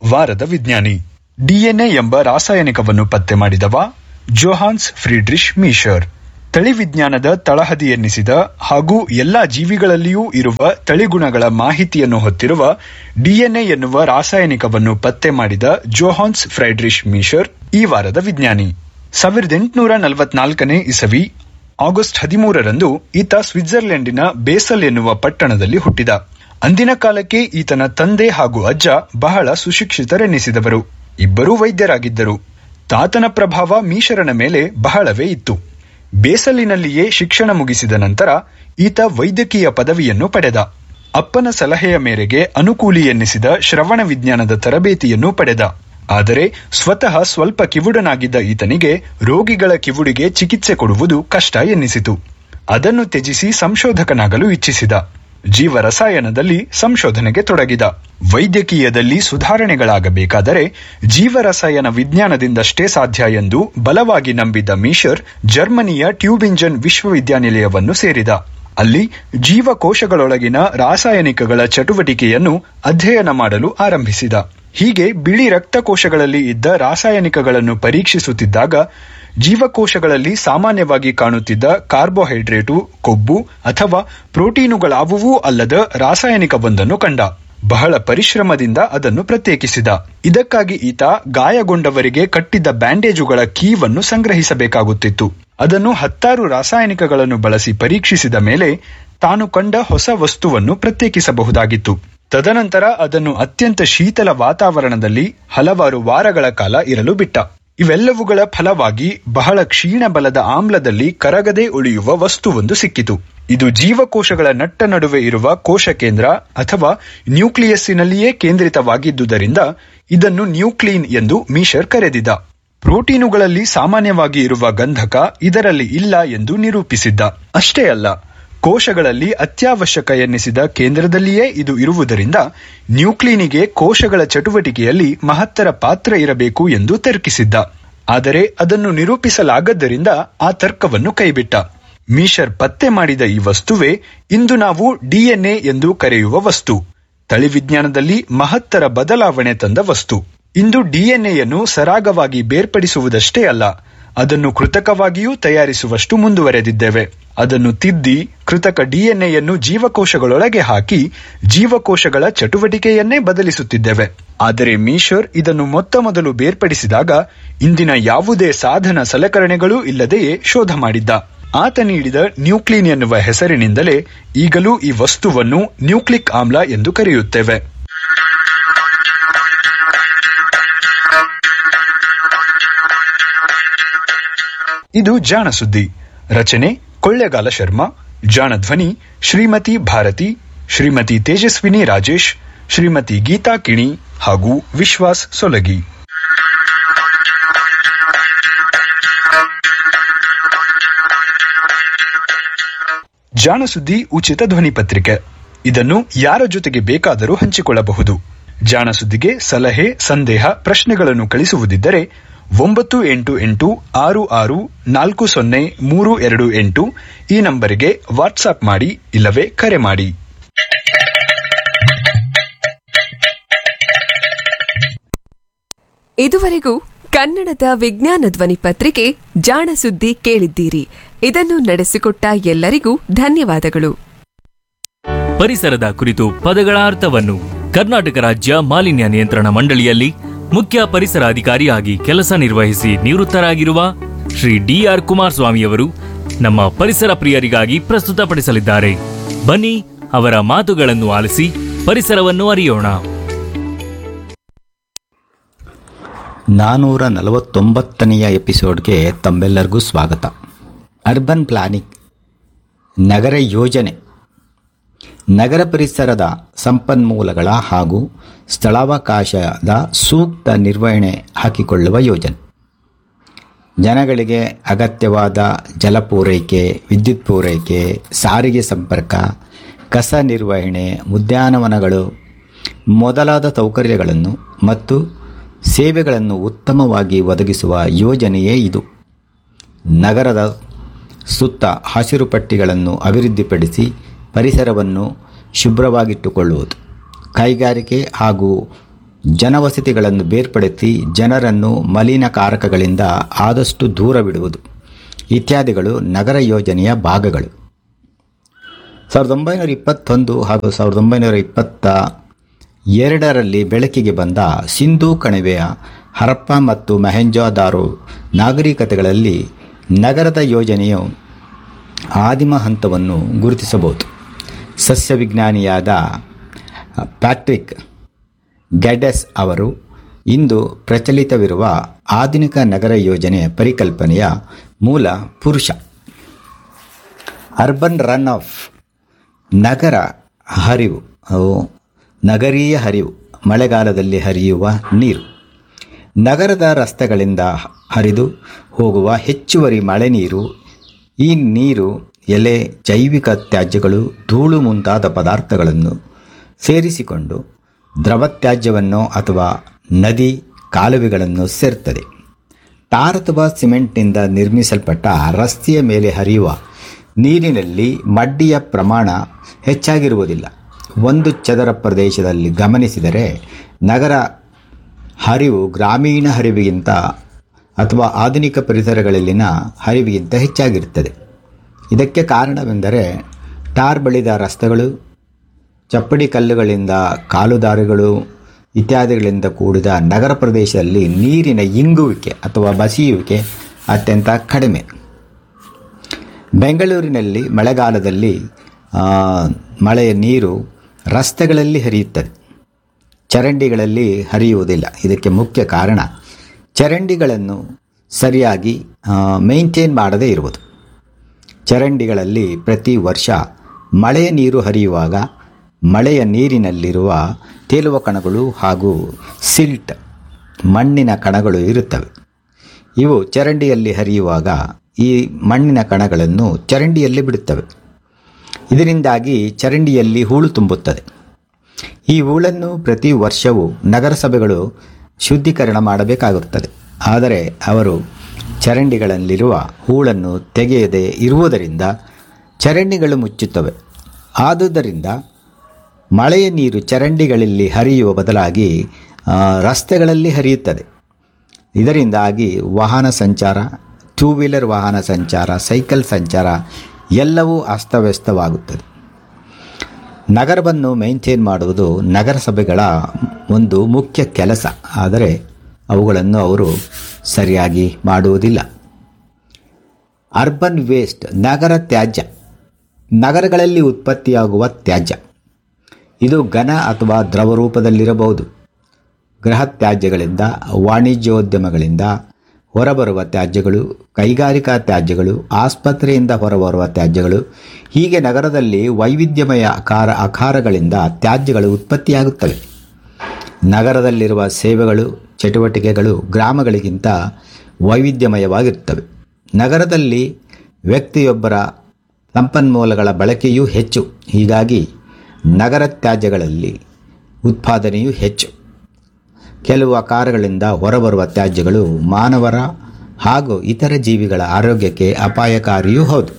Speaker 2: ವಾರದ ವಿಜ್ಞಾನಿ ಡಿಎನ್ಎ ಎಂಬ ರಾಸಾಯನಿಕವನ್ನು ಪತ್ತೆ ಮಾಡಿದವ ಜೋಹಾನ್ಸ್ ಫ್ರೀಡ್ರಿಶ್ ಮೀಶರ್ ತಳಿ ವಿಜ್ಞಾನದ ತಳಹದಿ ಎನ್ನಿಸಿದ ಹಾಗೂ ಎಲ್ಲಾ ಜೀವಿಗಳಲ್ಲಿಯೂ ಇರುವ ತಳಿಗುಣಗಳ ಮಾಹಿತಿಯನ್ನು ಹೊತ್ತಿರುವ ಡಿಎನ್ಎ ಎನ್ನುವ ರಾಸಾಯನಿಕವನ್ನು ಪತ್ತೆ ಮಾಡಿದ ಜೋಹಾನ್ಸ್ ಫ್ರೈಡ್ರಿಶ್ ಮೀಶರ್ ಈ ವಾರದ ವಿಜ್ಞಾನಿ ಸಾವಿರದ ಎಂಟುನೂರ ನಲವತ್ನಾಲ್ಕನೇ ಇಸವಿ ಆಗಸ್ಟ್ ಹದಿಮೂರರಂದು ಈತ ಸ್ವಿಟ್ಜರ್ಲೆಂಡಿನ ಬೇಸಲ್ ಎನ್ನುವ ಪಟ್ಟಣದಲ್ಲಿ ಹುಟ್ಟಿದ ಅಂದಿನ ಕಾಲಕ್ಕೆ ಈತನ ತಂದೆ ಹಾಗೂ ಅಜ್ಜ ಬಹಳ ಸುಶಿಕ್ಷಿತರೆನ್ನಿಸಿದವರು ಇಬ್ಬರೂ ವೈದ್ಯರಾಗಿದ್ದರು ತಾತನ ಪ್ರಭಾವ ಮೀಶರನ ಮೇಲೆ ಬಹಳವೇ ಇತ್ತು ಬೇಸಲಿನಲ್ಲಿಯೇ ಶಿಕ್ಷಣ ಮುಗಿಸಿದ ನಂತರ ಈತ ವೈದ್ಯಕೀಯ ಪದವಿಯನ್ನು ಪಡೆದ ಅಪ್ಪನ ಸಲಹೆಯ ಮೇರೆಗೆ ಅನುಕೂಲಿ ಎನ್ನಿಸಿದ ಶ್ರವಣ ವಿಜ್ಞಾನದ ತರಬೇತಿಯನ್ನು ಪಡೆದ ಆದರೆ ಸ್ವತಃ ಸ್ವಲ್ಪ ಕಿವುಡನಾಗಿದ್ದ ಈತನಿಗೆ ರೋಗಿಗಳ ಕಿವುಡಿಗೆ ಚಿಕಿತ್ಸೆ ಕೊಡುವುದು ಕಷ್ಟ ಎನ್ನಿಸಿತು ಅದನ್ನು ತ್ಯಜಿಸಿ ಸಂಶೋಧಕನಾಗಲು ಇಚ್ಛಿಸಿದ ಜೀವ ರಸಾಯನದಲ್ಲಿ ಸಂಶೋಧನೆಗೆ ತೊಡಗಿದ ವೈದ್ಯಕೀಯದಲ್ಲಿ ಸುಧಾರಣೆಗಳಾಗಬೇಕಾದರೆ ಜೀವರಸಾಯನ ವಿಜ್ಞಾನದಿಂದಷ್ಟೇ ಸಾಧ್ಯ ಎಂದು ಬಲವಾಗಿ ನಂಬಿದ್ದ ಮೀಶರ್ ಜರ್ಮನಿಯ ಟ್ಯೂಬಿಂಜನ್ ವಿಶ್ವವಿದ್ಯಾನಿಲಯವನ್ನು ಸೇರಿದ ಅಲ್ಲಿ ಜೀವಕೋಶಗಳೊಳಗಿನ ರಾಸಾಯನಿಕಗಳ ಚಟುವಟಿಕೆಯನ್ನು ಅಧ್ಯಯನ ಮಾಡಲು ಆರಂಭಿಸಿದ ಹೀಗೆ ಬಿಳಿ ರಕ್ತಕೋಶಗಳಲ್ಲಿ ಇದ್ದ ರಾಸಾಯನಿಕಗಳನ್ನು ಪರೀಕ್ಷಿಸುತ್ತಿದ್ದಾಗ ಜೀವಕೋಶಗಳಲ್ಲಿ ಸಾಮಾನ್ಯವಾಗಿ ಕಾಣುತ್ತಿದ್ದ ಕಾರ್ಬೋಹೈಡ್ರೇಟು ಕೊಬ್ಬು ಅಥವಾ ಪ್ರೋಟೀನುಗಳಾವುವೂ ಅಲ್ಲದ ರಾಸಾಯನಿಕವೊಂದನ್ನು ಕಂಡ ಬಹಳ ಪರಿಶ್ರಮದಿಂದ ಅದನ್ನು ಪ್ರತ್ಯೇಕಿಸಿದ ಇದಕ್ಕಾಗಿ ಈತ ಗಾಯಗೊಂಡವರಿಗೆ ಕಟ್ಟಿದ್ದ ಬ್ಯಾಂಡೇಜುಗಳ ಕೀವನ್ನು ಸಂಗ್ರಹಿಸಬೇಕಾಗುತ್ತಿತ್ತು ಅದನ್ನು ಹತ್ತಾರು ರಾಸಾಯನಿಕಗಳನ್ನು ಬಳಸಿ ಪರೀಕ್ಷಿಸಿದ ಮೇಲೆ ತಾನು ಕಂಡ ಹೊಸ ವಸ್ತುವನ್ನು ಪ್ರತ್ಯೇಕಿಸಬಹುದಾಗಿತ್ತು ತದನಂತರ ಅದನ್ನು ಅತ್ಯಂತ ಶೀತಲ ವಾತಾವರಣದಲ್ಲಿ ಹಲವಾರು ವಾರಗಳ ಕಾಲ ಇರಲು ಬಿಟ್ಟ ಇವೆಲ್ಲವುಗಳ ಫಲವಾಗಿ ಬಹಳ ಕ್ಷೀಣ ಬಲದ ಆಮ್ಲದಲ್ಲಿ ಕರಗದೆ ಉಳಿಯುವ ವಸ್ತುವೊಂದು ಸಿಕ್ಕಿತು ಇದು ಜೀವಕೋಶಗಳ ನಟ್ಟ ನಡುವೆ ಇರುವ ಕೋಶ ಕೇಂದ್ರ ಅಥವಾ ನ್ಯೂಕ್ಲಿಯಸ್ಸಿನಲ್ಲಿಯೇ ಕೇಂದ್ರಿತವಾಗಿದ್ದುದರಿಂದ ಇದನ್ನು ನ್ಯೂಕ್ಲೀನ್ ಎಂದು ಮೀಶರ್ ಕರೆದಿದ್ದ ಪ್ರೋಟೀನುಗಳಲ್ಲಿ ಸಾಮಾನ್ಯವಾಗಿ ಇರುವ ಗಂಧಕ ಇದರಲ್ಲಿ ಇಲ್ಲ ಎಂದು ನಿರೂಪಿಸಿದ್ದ ಅಷ್ಟೇ ಅಲ್ಲ ಕೋಶಗಳಲ್ಲಿ ಅತ್ಯವಶ್ಯಕ ಎನ್ನಿಸಿದ ಕೇಂದ್ರದಲ್ಲಿಯೇ ಇದು ಇರುವುದರಿಂದ ನ್ಯೂಕ್ಲೀನಿಗೆ ಕೋಶಗಳ ಚಟುವಟಿಕೆಯಲ್ಲಿ ಮಹತ್ತರ ಪಾತ್ರ ಇರಬೇಕು ಎಂದು ತರ್ಕಿಸಿದ್ದ ಆದರೆ ಅದನ್ನು ನಿರೂಪಿಸಲಾಗದ್ದರಿಂದ ಆ ತರ್ಕವನ್ನು ಕೈಬಿಟ್ಟ ಮೀಶರ್ ಪತ್ತೆ ಮಾಡಿದ ಈ ವಸ್ತುವೇ ಇಂದು ನಾವು ಡಿಎನ್ಎ ಎಂದು ಕರೆಯುವ ವಸ್ತು ತಳಿವಿಜ್ಞಾನದಲ್ಲಿ ಮಹತ್ತರ ಬದಲಾವಣೆ ತಂದ ವಸ್ತು ಇಂದು ಡಿಎನ್ಎಯನ್ನು ಸರಾಗವಾಗಿ ಬೇರ್ಪಡಿಸುವುದಷ್ಟೇ ಅಲ್ಲ ಅದನ್ನು ಕೃತಕವಾಗಿಯೂ ತಯಾರಿಸುವಷ್ಟು ಮುಂದುವರೆದಿದ್ದೇವೆ ಅದನ್ನು ತಿದ್ದಿ ಕೃತಕ ಡಿಎನ್ಎಯನ್ನು ಜೀವಕೋಶಗಳೊಳಗೆ ಹಾಕಿ ಜೀವಕೋಶಗಳ ಚಟುವಟಿಕೆಯನ್ನೇ ಬದಲಿಸುತ್ತಿದ್ದೇವೆ ಆದರೆ ಮೀಶರ್ ಇದನ್ನು ಮೊತ್ತ ಮೊದಲು ಬೇರ್ಪಡಿಸಿದಾಗ ಇಂದಿನ ಯಾವುದೇ ಸಾಧನ ಸಲಕರಣೆಗಳೂ ಇಲ್ಲದೆಯೇ ಶೋಧ ಮಾಡಿದ್ದ ಆತ ನೀಡಿದ ನ್ಯೂಕ್ಲೀನ್ ಎನ್ನುವ ಹೆಸರಿನಿಂದಲೇ ಈಗಲೂ ಈ ವಸ್ತುವನ್ನು ನ್ಯೂಕ್ಲಿಕ್ ಆಮ್ಲ ಎಂದು ಕರೆಯುತ್ತೇವೆ ಇದು ಜಾಣ ಸುದ್ದಿ ರಚನೆ ಕೊಳ್ಳೆಗಾಲ ಶರ್ಮಾ ಜಾಣ ಧ್ವನಿ ಶ್ರೀಮತಿ ಭಾರತಿ ಶ್ರೀಮತಿ ತೇಜಸ್ವಿನಿ ರಾಜೇಶ್ ಶ್ರೀಮತಿ ಗೀತಾ ಕಿಣಿ ಹಾಗೂ ವಿಶ್ವಾಸ್ ಸೊಲಗಿ ಜಾಣ ಸುದ್ದಿ ಉಚಿತ ಧ್ವನಿ ಪತ್ರಿಕೆ ಇದನ್ನು ಯಾರ ಜೊತೆಗೆ ಬೇಕಾದರೂ ಹಂಚಿಕೊಳ್ಳಬಹುದು ಜಾಣ ಸುದ್ದಿಗೆ ಸಲಹೆ ಸಂದೇಹ ಪ್ರಶ್ನೆಗಳನ್ನು ಕಳಿಸುವುದಿದ್ದರೆ ಒಂಬತ್ತು ಎಂಟು ಎಂಟು ಆರು ಆರು ನಾಲ್ಕು ಸೊನ್ನೆ ಮೂರು ಎರಡು ಎಂಟು ಈ ನಂಬರಿಗೆ ವಾಟ್ಸ್ಆಪ್ ಮಾಡಿ ಇಲ್ಲವೇ ಕರೆ ಮಾಡಿ
Speaker 5: ಇದುವರೆಗೂ ಕನ್ನಡದ ವಿಜ್ಞಾನ ಧ್ವನಿ ಪತ್ರಿಕೆ ಜಾಣ ಸುದ್ದಿ ಕೇಳಿದ್ದೀರಿ ಇದನ್ನು ನಡೆಸಿಕೊಟ್ಟ ಎಲ್ಲರಿಗೂ ಧನ್ಯವಾದಗಳು
Speaker 6: ಪರಿಸರದ ಕುರಿತು ಪದಗಳ ಅರ್ಥವನ್ನು ಕರ್ನಾಟಕ ರಾಜ್ಯ ಮಾಲಿನ್ಯ ನಿಯಂತ್ರಣ ಮಂಡಳಿಯಲ್ಲಿ ಮುಖ್ಯ ಪರಿಸರ ಅಧಿಕಾರಿಯಾಗಿ ಕೆಲಸ ನಿರ್ವಹಿಸಿ ನಿವೃತ್ತರಾಗಿರುವ ಶ್ರೀ ಡಿಆರ್ ಕುಮಾರಸ್ವಾಮಿಯವರು ನಮ್ಮ ಪರಿಸರ ಪ್ರಿಯರಿಗಾಗಿ ಪ್ರಸ್ತುತಪಡಿಸಲಿದ್ದಾರೆ ಬನ್ನಿ ಅವರ ಮಾತುಗಳನ್ನು ಆಲಿಸಿ ಪರಿಸರವನ್ನು ಅರಿಯೋಣ
Speaker 7: ನಾನ್ನೂರ ನಲವತ್ತೊಂಬತ್ತನೆಯ ಎಪಿಸೋಡ್ಗೆ ತಮ್ಮೆಲ್ಲರಿಗೂ ಸ್ವಾಗತ ಅರ್ಬನ್ ಪ್ಲಾನಿಂಗ್ ನಗರ ಯೋಜನೆ ನಗರ ಪರಿಸರದ ಸಂಪನ್ಮೂಲಗಳ ಹಾಗೂ ಸ್ಥಳಾವಕಾಶದ ಸೂಕ್ತ ನಿರ್ವಹಣೆ ಹಾಕಿಕೊಳ್ಳುವ ಯೋಜನೆ ಜನಗಳಿಗೆ ಅಗತ್ಯವಾದ ಜಲ ಪೂರೈಕೆ ವಿದ್ಯುತ್ ಪೂರೈಕೆ ಸಾರಿಗೆ ಸಂಪರ್ಕ ಕಸ ನಿರ್ವಹಣೆ ಉದ್ಯಾನವನಗಳು ಮೊದಲಾದ ಸೌಕರ್ಯಗಳನ್ನು ಮತ್ತು ಸೇವೆಗಳನ್ನು ಉತ್ತಮವಾಗಿ ಒದಗಿಸುವ ಯೋಜನೆಯೇ ಇದು ನಗರದ ಸುತ್ತ ಹಸಿರು ಪಟ್ಟಿಗಳನ್ನು ಅಭಿವೃದ್ಧಿಪಡಿಸಿ ಪರಿಸರವನ್ನು ಶುಭ್ರವಾಗಿಟ್ಟುಕೊಳ್ಳುವುದು ಕೈಗಾರಿಕೆ ಹಾಗೂ ಜನವಸತಿಗಳನ್ನು ಬೇರ್ಪಡಿಸಿ ಜನರನ್ನು ಮಲಿನಕಾರಕಗಳಿಂದ ಆದಷ್ಟು ದೂರವಿಡುವುದು ಇತ್ಯಾದಿಗಳು ನಗರ ಯೋಜನೆಯ ಭಾಗಗಳು ಸಾವಿರದ ಒಂಬೈನೂರ ಇಪ್ಪತ್ತೊಂದು ಹಾಗೂ ಸಾವಿರದ ಒಂಬೈನೂರ ಇಪ್ಪತ್ತ ಎರಡರಲ್ಲಿ ಬೆಳಕಿಗೆ ಬಂದ ಸಿಂಧೂ ಕಣಿವೆಯ ಹರಪ್ಪ ಮತ್ತು ಮೆಹೆಂಜೋದಾರೋ ನಾಗರಿಕತೆಗಳಲ್ಲಿ ನಗರದ ಯೋಜನೆಯು ಆದಿಮ ಹಂತವನ್ನು ಗುರುತಿಸಬಹುದು ಸಸ್ಯವಿಜ್ಞಾನಿಯಾದ ಪ್ಯಾಟ್ರಿಕ್ ಗ್ಯಾಡೆಸ್ ಅವರು ಇಂದು ಪ್ರಚಲಿತವಿರುವ ಆಧುನಿಕ ನಗರ ಯೋಜನೆ ಪರಿಕಲ್ಪನೆಯ ಮೂಲ ಪುರುಷ ಅರ್ಬನ್ ರನ್ ಆಫ್ ನಗರ ಹರಿವು ಅವು ನಗರೀಯ ಹರಿವು ಮಳೆಗಾಲದಲ್ಲಿ ಹರಿಯುವ ನೀರು ನಗರದ ರಸ್ತೆಗಳಿಂದ ಹರಿದು ಹೋಗುವ ಹೆಚ್ಚುವರಿ ಮಳೆ ನೀರು ಈ ನೀರು ಎಲೆ ಜೈವಿಕ ತ್ಯಾಜ್ಯಗಳು ಧೂಳು ಮುಂತಾದ ಪದಾರ್ಥಗಳನ್ನು ಸೇರಿಸಿಕೊಂಡು ದ್ರವ ತ್ಯಾಜ್ಯವನ್ನು ಅಥವಾ ನದಿ ಕಾಲುವೆಗಳನ್ನು ಸೇರ್ತದೆ ಟಾರ್ ಅಥವಾ ಸಿಮೆಂಟ್ನಿಂದ ನಿರ್ಮಿಸಲ್ಪಟ್ಟ ರಸ್ತೆಯ ಮೇಲೆ ಹರಿಯುವ ನೀರಿನಲ್ಲಿ ಮಡ್ಡಿಯ ಪ್ರಮಾಣ ಹೆಚ್ಚಾಗಿರುವುದಿಲ್ಲ ಒಂದು ಚದರ ಪ್ರದೇಶದಲ್ಲಿ ಗಮನಿಸಿದರೆ ನಗರ ಹರಿವು ಗ್ರಾಮೀಣ ಹರಿವಿಗಿಂತ ಅಥವಾ ಆಧುನಿಕ ಪರಿಸರಗಳಲ್ಲಿನ ಹರಿವಿಗಿಂತ ಹೆಚ್ಚಾಗಿರುತ್ತದೆ ಇದಕ್ಕೆ ಕಾರಣವೆಂದರೆ ಟಾರ್ ಬಳಿದ ರಸ್ತೆಗಳು ಚಪ್ಪಡಿ ಕಲ್ಲುಗಳಿಂದ ಕಾಲುದಾರಿಗಳು ಇತ್ಯಾದಿಗಳಿಂದ ಕೂಡಿದ ನಗರ ಪ್ರದೇಶದಲ್ಲಿ ನೀರಿನ ಇಂಗುವಿಕೆ ಅಥವಾ ಬಸಿಯುವಿಕೆ ಅತ್ಯಂತ ಕಡಿಮೆ ಬೆಂಗಳೂರಿನಲ್ಲಿ ಮಳೆಗಾಲದಲ್ಲಿ ಆ, ಮಳೆಯ ನೀರು ರಸ್ತೆಗಳಲ್ಲಿ ಹರಿಯುತ್ತದೆ ಚರಂಡಿಗಳಲ್ಲಿ ಹರಿಯುವುದಿಲ್ಲ ಇದಕ್ಕೆ ಮುಖ್ಯ ಕಾರಣ ಚರಂಡಿಗಳನ್ನು ಸರಿಯಾಗಿ ಮೇಂಟೈನ್ ಮಾಡದೇ ಇರುವುದು ಚರಂಡಿಗಳಲ್ಲಿ ಪ್ರತಿ ವರ್ಷ ಮಳೆಯ ನೀರು ಹರಿಯುವಾಗ ಮಳೆಯ ನೀರಿನಲ್ಲಿರುವ ತೇಲುವ ಕಣಗಳು ಹಾಗೂ ಸಿಲ್ಟ್ ಮಣ್ಣಿನ ಕಣಗಳು ಇರುತ್ತವೆ ಇವು ಚರಂಡಿಯಲ್ಲಿ ಹರಿಯುವಾಗ ಈ ಮಣ್ಣಿನ ಕಣಗಳನ್ನು ಚರಂಡಿಯಲ್ಲಿ ಬಿಡುತ್ತವೆ ಇದರಿಂದಾಗಿ ಚರಂಡಿಯಲ್ಲಿ ಹೂಳು ತುಂಬುತ್ತದೆ ಈ ಹೂಳನ್ನು ಪ್ರತಿ ವರ್ಷವೂ ನಗರಸಭೆಗಳು ಶುದ್ಧೀಕರಣ ಮಾಡಬೇಕಾಗುತ್ತದೆ ಆದರೆ ಅವರು ಚರಂಡಿಗಳಲ್ಲಿರುವ ಹೂಳನ್ನು ತೆಗೆಯದೇ ಇರುವುದರಿಂದ ಚರಂಡಿಗಳು ಮುಚ್ಚುತ್ತವೆ ಆದುದರಿಂದ ಮಳೆಯ ನೀರು ಚರಂಡಿಗಳಲ್ಲಿ ಹರಿಯುವ ಬದಲಾಗಿ ಆ, ರಸ್ತೆಗಳಲ್ಲಿ ಹರಿಯುತ್ತದೆ ಇದರಿಂದಾಗಿ ವಾಹನ ಸಂಚಾರ ಟೂ ವೀಲರ್ ವಾಹನ ಸಂಚಾರ ಸೈಕಲ್ ಸಂಚಾರ ಎಲ್ಲವೂ ಅಸ್ತವ್ಯಸ್ತವಾಗುತ್ತದೆ ನಗರವನ್ನು ಮೇಂಟೈನ್ ಮಾಡುವುದು ನಗರಸಭೆಗಳ ಒಂದು ಮುಖ್ಯ ಕೆಲಸ ಆದರೆ ಅವುಗಳನ್ನು ಅವರು ಸರಿಯಾಗಿ ಮಾಡುವುದಿಲ್ಲ ಅರ್ಬನ್ ವೇಸ್ಟ್ ನಗರ ತ್ಯಾಜ್ಯ ನಗರಗಳಲ್ಲಿ ಉತ್ಪತ್ತಿಯಾಗುವ ತ್ಯಾಜ್ಯ ಇದು ಘನ ಅಥವಾ ದ್ರವ ರೂಪದಲ್ಲಿರಬಹುದು ಗೃಹ ತ್ಯಾಜ್ಯಗಳಿಂದ ವಾಣಿಜ್ಯೋದ್ಯಮಗಳಿಂದ ಹೊರಬರುವ ತ್ಯಾಜ್ಯಗಳು ಕೈಗಾರಿಕಾ ತ್ಯಾಜ್ಯಗಳು ಆಸ್ಪತ್ರೆಯಿಂದ ಹೊರಬರುವ ತ್ಯಾಜ್ಯಗಳು ಹೀಗೆ ನಗರದಲ್ಲಿ ವೈವಿಧ್ಯಮಯ ಆಕಾರ ಆಕಾರಗಳಿಂದ ತ್ಯಾಜ್ಯಗಳು ಉತ್ಪತ್ತಿಯಾಗುತ್ತವೆ ನಗರದಲ್ಲಿರುವ ಸೇವೆಗಳು ಚಟುವಟಿಕೆಗಳು ಗ್ರಾಮಗಳಿಗಿಂತ ವೈವಿಧ್ಯಮಯವಾಗಿರುತ್ತವೆ ನಗರದಲ್ಲಿ ವ್ಯಕ್ತಿಯೊಬ್ಬರ ಸಂಪನ್ಮೂಲಗಳ ಬಳಕೆಯೂ ಹೆಚ್ಚು ಹೀಗಾಗಿ ನಗರ ತ್ಯಾಜ್ಯಗಳಲ್ಲಿ ಉತ್ಪಾದನೆಯೂ ಹೆಚ್ಚು ಕೆಲವು ಆಕಾರಗಳಿಂದ ಹೊರಬರುವ ತ್ಯಾಜ್ಯಗಳು ಮಾನವರ ಹಾಗೂ ಇತರ ಜೀವಿಗಳ ಆರೋಗ್ಯಕ್ಕೆ ಅಪಾಯಕಾರಿಯೂ ಹೌದು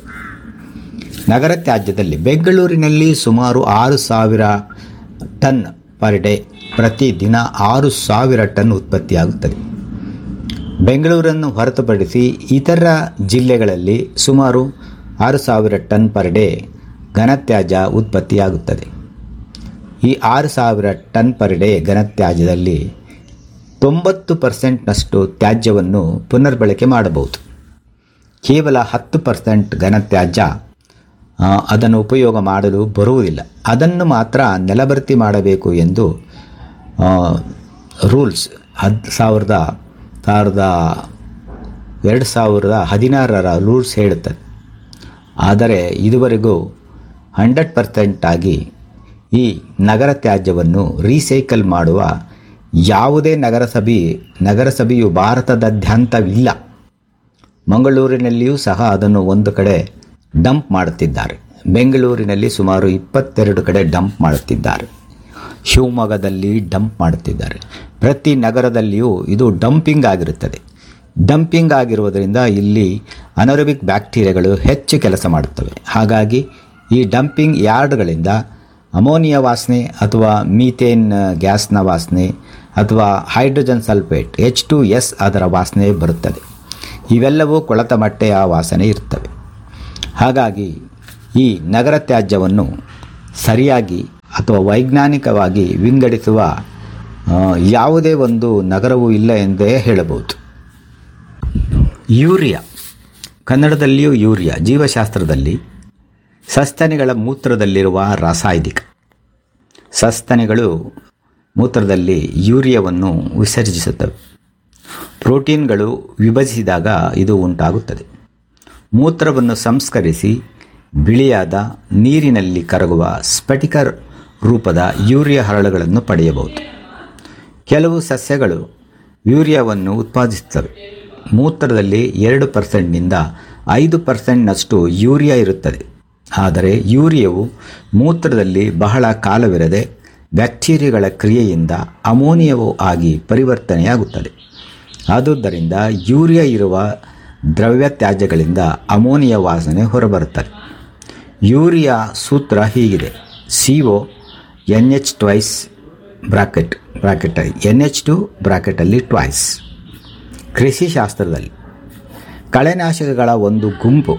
Speaker 7: ನಗರ ತ್ಯಾಜ್ಯದಲ್ಲಿ ಬೆಂಗಳೂರಿನಲ್ಲಿ ಸುಮಾರು ಆರು ಸಾವಿರ ಟನ್ ಪರ್ ಡೇ ಪ್ರತಿದಿನ ಆರು ಸಾವಿರ ಟನ್ ಉತ್ಪತ್ತಿಯಾಗುತ್ತದೆ ಬೆಂಗಳೂರನ್ನು ಹೊರತುಪಡಿಸಿ ಇತರ ಜಿಲ್ಲೆಗಳಲ್ಲಿ ಸುಮಾರು ಆರು ಸಾವಿರ ಟನ್ ಪರ್ ಡೇ ಘನತ್ಯಾಜ್ಯ ಉತ್ಪತ್ತಿಯಾಗುತ್ತದೆ ಈ ಆರು ಸಾವಿರ ಟನ್ ಪರ್ ಡೇ ಘನತ್ಯಾಜ್ಯದಲ್ಲಿ ತೊಂಬತ್ತು ಪರ್ಸೆಂಟ್ನಷ್ಟು ತ್ಯಾಜ್ಯವನ್ನು ಪುನರ್ಬಳಕೆ ಮಾಡಬಹುದು ಕೇವಲ ಹತ್ತು ಪರ್ಸೆಂಟ್ ಘನತ್ಯಾಜ್ಯ ಆ, ಅದನ್ನು ಉಪಯೋಗ ಮಾಡಲು ಬರುವುದಿಲ್ಲ ಅದನ್ನು ಮಾತ್ರ ನೆಲಭರ್ತಿ ಮಾಡಬೇಕು ಎಂದು ರೂಲ್ಸ್ ಹದ್ ಸಾವಿರದ ಸಾವಿರದ ಎರಡು ಸಾವಿರದ ಹದಿನಾರರ ರೂಲ್ಸ್ ಹೇಳುತ್ತದೆ ಆದರೆ ಇದುವರೆಗೂ ಹಂಡ್ರೆಡ್ ಪರ್ಸೆಂಟ್ ಆಗಿ ಈ ನಗರ ತ್ಯಾಜ್ಯವನ್ನು ರೀಸೈಕಲ್ ಮಾಡುವ ಯಾವುದೇ ನಗರಸಭೆ ನಗರಸಭೆಯು ಭಾರತದಾದ್ಯಂತವಿಲ್ಲ ಮಂಗಳೂರಿನಲ್ಲಿಯೂ ಸಹ ಅದನ್ನು ಒಂದು ಕಡೆ ಡಂಪ್ ಮಾಡುತ್ತಿದ್ದಾರೆ ಬೆಂಗಳೂರಿನಲ್ಲಿ ಸುಮಾರು ಇಪ್ಪತ್ತೆರಡು ಕಡೆ ಡಂಪ್ ಮಾಡುತ್ತಿದ್ದಾರೆ ಶಿವಮೊಗ್ಗದಲ್ಲಿ ಡಂಪ್ ಮಾಡುತ್ತಿದ್ದಾರೆ ಪ್ರತಿ ನಗರದಲ್ಲಿಯೂ ಇದು ಡಂಪಿಂಗ್ ಆಗಿರುತ್ತದೆ ಡಂಪಿಂಗ್ ಆಗಿರುವುದರಿಂದ ಇಲ್ಲಿ ಅನರೋಬಿಕ್ ಬ್ಯಾಕ್ಟೀರಿಯಾಗಳು ಹೆಚ್ಚು ಕೆಲಸ ಮಾಡುತ್ತವೆ ಹಾಗಾಗಿ ಈ ಡಂಪಿಂಗ್ ಯಾರ್ಡ್ಗಳಿಂದ ಅಮೋನಿಯಾ ವಾಸನೆ ಅಥವಾ ಮೀಥೇನ್ ಗ್ಯಾಸ್ನ ವಾಸನೆ ಅಥವಾ hydrogen sulphate H two S ಅದರ ವಾಸನೆ ಬರುತ್ತದೆ ಇವೆಲ್ಲವೂ ಕೊಳತ ಮಟ್ಟೆಯ ವಾಸನೆ ಇರ್ತವೆ ಹಾಗಾಗಿ ಈ ನಗರ ತ್ಯಾಜ್ಯವನ್ನು ಸರಿಯಾಗಿ ಅಥವಾ ವೈಜ್ಞಾನಿಕವಾಗಿ ವಿಂಗಡಿಸುವ ಆ, ಯಾವುದೇ ಒಂದು ನಗರವೂ ಇಲ್ಲ ಎಂದೇ ಹೇಳಬಹುದು ಯೂರಿಯಾ ಕನ್ನಡದಲ್ಲಿಯೂ ಯೂರಿಯಾ ಜೀವಶಾಸ್ತ್ರದಲ್ಲಿ ಸಸ್ತನಿಗಳ ಮೂತ್ರದಲ್ಲಿರುವ ರಾಸಾಯನಿಕ ಸಸ್ತನಿಗಳು ಮೂತ್ರದಲ್ಲಿ ಯೂರಿಯಾವನ್ನು ವಿಸರ್ಜಿಸುತ್ತವೆ ಪ್ರೋಟೀನ್ಗಳು ವಿಭಜಿಸಿದಾಗ ಇದು ಉಂಟಾಗುತ್ತದೆ ಮೂತ್ರವನ್ನು ಸಂಸ್ಕರಿಸಿ ಬಿಳಿಯಾದ ನೀರಿನಲ್ಲಿ ಕರಗುವ ಸ್ಫಟಿಕ ರೂಪದ ಯೂರಿಯಾ ಹರಳುಗಳನ್ನು ಪಡೆಯಬಹುದು ಕೆಲವು ಸಸ್ಯಗಳು ಯೂರಿಯಾವನ್ನು ಉತ್ಪಾದಿಸುತ್ತವೆ ಮೂತ್ರದಲ್ಲಿ ಎರಡು ಪರ್ಸೆಂಟ್ನಿಂದ ಐದು ಪರ್ಸೆಂಟ್ನಷ್ಟು ಯೂರಿಯಾ ಇರುತ್ತದೆ ಆದರೆ ಯೂರಿಯಾವು ಮೂತ್ರದಲ್ಲಿ ಬಹಳ ಕಾಲವಿರದೆ ಬ್ಯಾಕ್ಟೀರಿಯಾಗಳ ಕ್ರಿಯೆಯಿಂದ ಅಮೋನಿಯವು ಆಗಿ ಪರಿವರ್ತನೆಯಾಗುತ್ತದೆ ಆದುದರಿಂದ ಯೂರಿಯಾ ಇರುವ ದ್ರವ್ಯ ತ್ಯಾಜ್ಯಗಳಿಂದ ಅಮೋನಿಯಾ ವಾಸನೆ ಹೊರಬರುತ್ತದೆ ಯೂರಿಯಾ ಸೂತ್ರ ಹೀಗಿದೆ C O N H twice bracket bracket N H two ಬ್ರಾಕೆಟಲ್ಲಿ ಟ್ವೈಸ್ ಕೃಷಿ ಶಾಸ್ತ್ರದಲ್ಲಿ ಕಳೆನಾಶಕಗಳ ಒಂದು ಗುಂಪು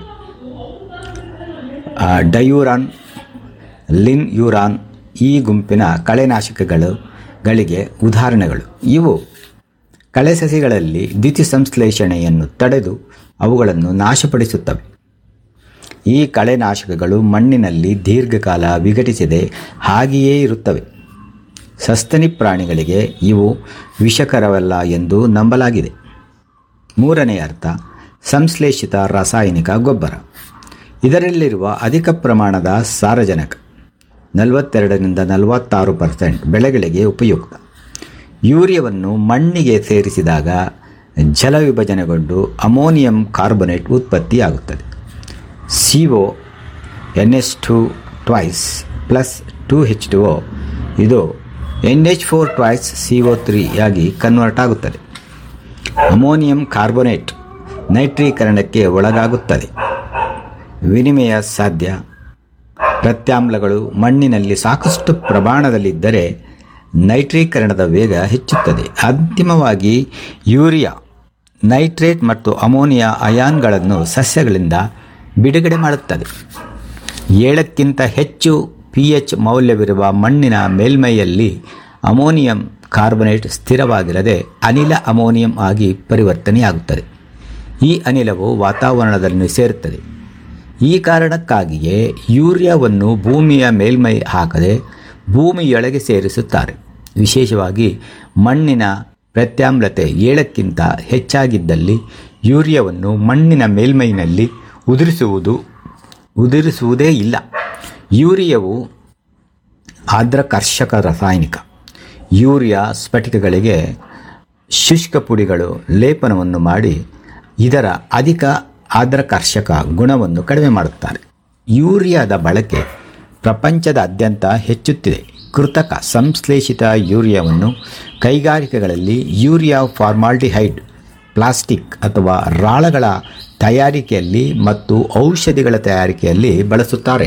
Speaker 7: ಆ, ಡಯೂರಾನ್ ಲಿನ್ ಯೂರಾನ್ ಈ ಗುಂಪಿನ ಕಳೆನಾಶಕಗಳು ಗಳಿಗೆ ಉದಾಹರಣೆಗಳು ಇವು ಕಳೆ ಸಸಿಗಳಲ್ಲಿ ದ್ಯುತಿಸಂಶ್ಲೇಷಣೆಯನ್ನು ತಡೆದು ಅವುಗಳನ್ನು ನಾಶಪಡಿಸುತ್ತವೆ ಈ ಕಳೆನಾಶಕಗಳು ಮಣ್ಣಿನಲ್ಲಿ ದೀರ್ಘಕಾಲ ವಿಘಟಿಸದೆ ಹಾಗೆಯೇ ಇರುತ್ತವೆ ಸಸ್ತನಿ ಪ್ರಾಣಿಗಳಿಗೆ ಇವು ವಿಷಕರವಲ್ಲ ಎಂದು ನಂಬಲಾಗಿದೆ ಮೂರನೇ ಅರ್ಥ ಸಂಶ್ಲೇಷಿತ ರಾಸಾಯನಿಕ ಗೊಬ್ಬರ ಇದರಲ್ಲಿರುವ ಅಧಿಕ ಪ್ರಮಾಣದ ಸಾರಜನಕ ನಲವತ್ತೆರಡರಿಂದ ನಲವತ್ತಾರು ಪರ್ಸೆಂಟ್ ಬೆಳೆಗಳಿಗೆ ಉಪಯುಕ್ತ ಯೂರಿಯಾವನ್ನು ಮಣ್ಣಿಗೆ ಸೇರಿಸಿದಾಗ ಜಲ ವಿಭಜನೆಗೊಂಡು ಅಮೋನಿಯಂ ಕಾರ್ಬೊನೇಟ್ ಉತ್ಪತ್ತಿಯಾಗುತ್ತದೆ C O N H two twice plus two H two O ಇದು N H four twice C O three ಆಗಿ ಕನ್ವರ್ಟ್ ಆಗುತ್ತದೆ ಅಮೋನಿಯಂ ಕಾರ್ಬೊನೇಟ್ ನೈಟ್ರೀಕರಣಕ್ಕೆ ಒಳಗಾಗುತ್ತದೆ ವಿನಿಮಯ ಸಾಧ್ಯ ಪ್ರತ್ಯಾಮ್ಲಗಳು ಮಣ್ಣಿನಲ್ಲಿ ಸಾಕಷ್ಟು ಪ್ರಮಾಣದಲ್ಲಿದ್ದರೆ ನೈಟ್ರೀಕರಣದ ವೇಗ ಹೆಚ್ಚುತ್ತದೆ ಅಂತಿಮವಾಗಿ ಯೂರಿಯಾ ನೈಟ್ರೇಟ್ ಮತ್ತು ಅಮೋನಿಯಾ ಅಯಾನ್ಗಳನ್ನು ಸಸ್ಯಗಳಿಂದ ಬಿಡುಗಡೆ ಮಾಡುತ್ತದೆ ಏಳಕ್ಕಿಂತ ಹೆಚ್ಚು ಪಿ ಎಚ್ ಮೌಲ್ಯವಿರುವ ಮಣ್ಣಿನ ಮೇಲ್ಮೈಯಲ್ಲಿ ಅಮೋನಿಯಂ ಕಾರ್ಬೊನೇಟ್ ಸ್ಥಿರವಾಗಿರದೆ ಅನಿಲ ಅಮೋನಿಯಂ ಆಗಿ ಪರಿವರ್ತನೆಯಾಗುತ್ತದೆ ಈ ಅನಿಲವು ವಾತಾವರಣದಲ್ಲಿ ಸೇರುತ್ತದೆ ಈ ಕಾರಣಕ್ಕಾಗಿಯೇ ಯೂರಿಯಾವನ್ನು ಭೂಮಿಯ ಮೇಲ್ಮೈ ಹಾಕದೆ ಭೂಮಿಯೊಳಗೆ ಸೇರಿಸುತ್ತಾರೆ ವಿಶೇಷವಾಗಿ ಮಣ್ಣಿನ ಪ್ರತ್ಯಾಮ್ಲತೆ ಏಳಕ್ಕಿಂತ ಹೆಚ್ಚಾಗಿದ್ದಲ್ಲಿ ಯೂರಿಯಾವನ್ನು ಮಣ್ಣಿನ ಮೇಲ್ಮೈನಲ್ಲಿ ಉದುರಿಸುವುದು ಉದುರಿಸುವುದೇ ಇಲ್ಲ ಯೂರಿಯಾವು ಆರ್ದ್ರಕರ್ಷಕ ರಾಸಾಯನಿಕ ಯೂರಿಯಾ ಸ್ಫಟಿಕಗಳಿಗೆ ಶುಷ್ಕ ಪುಡಿಗಳು ಲೇಪನವನ್ನು ಮಾಡಿ ಇದರ ಅಧಿಕ ಆರ್ದ್ರಕರ್ಷಕ ಗುಣವನ್ನು ಕಡಿಮೆ ಮಾಡುತ್ತಾರೆ ಯೂರಿಯಾದ ಬಳಕೆ ಪ್ರಪಂಚದಾದ್ಯಂತ ಹೆಚ್ಚುತ್ತಿದೆ ಕೃತಕ ಸಂಶ್ಲೇಷಿತ ಯೂರಿಯಾವನ್ನು ಕೈಗಾರಿಕೆಗಳಲ್ಲಿ ಯೂರಿಯಾ ಫಾರ್ಮಾಲ್ಡಿಹೈಡ್ ಪ್ಲಾಸ್ಟಿಕ್ ಅಥವಾ ರಾಳಗಳ ತಯಾರಿಕೆಯಲ್ಲಿ ಮತ್ತು ಔಷಧಿಗಳ ತಯಾರಿಕೆಯಲ್ಲಿ ಬಳಸುತ್ತಾರೆ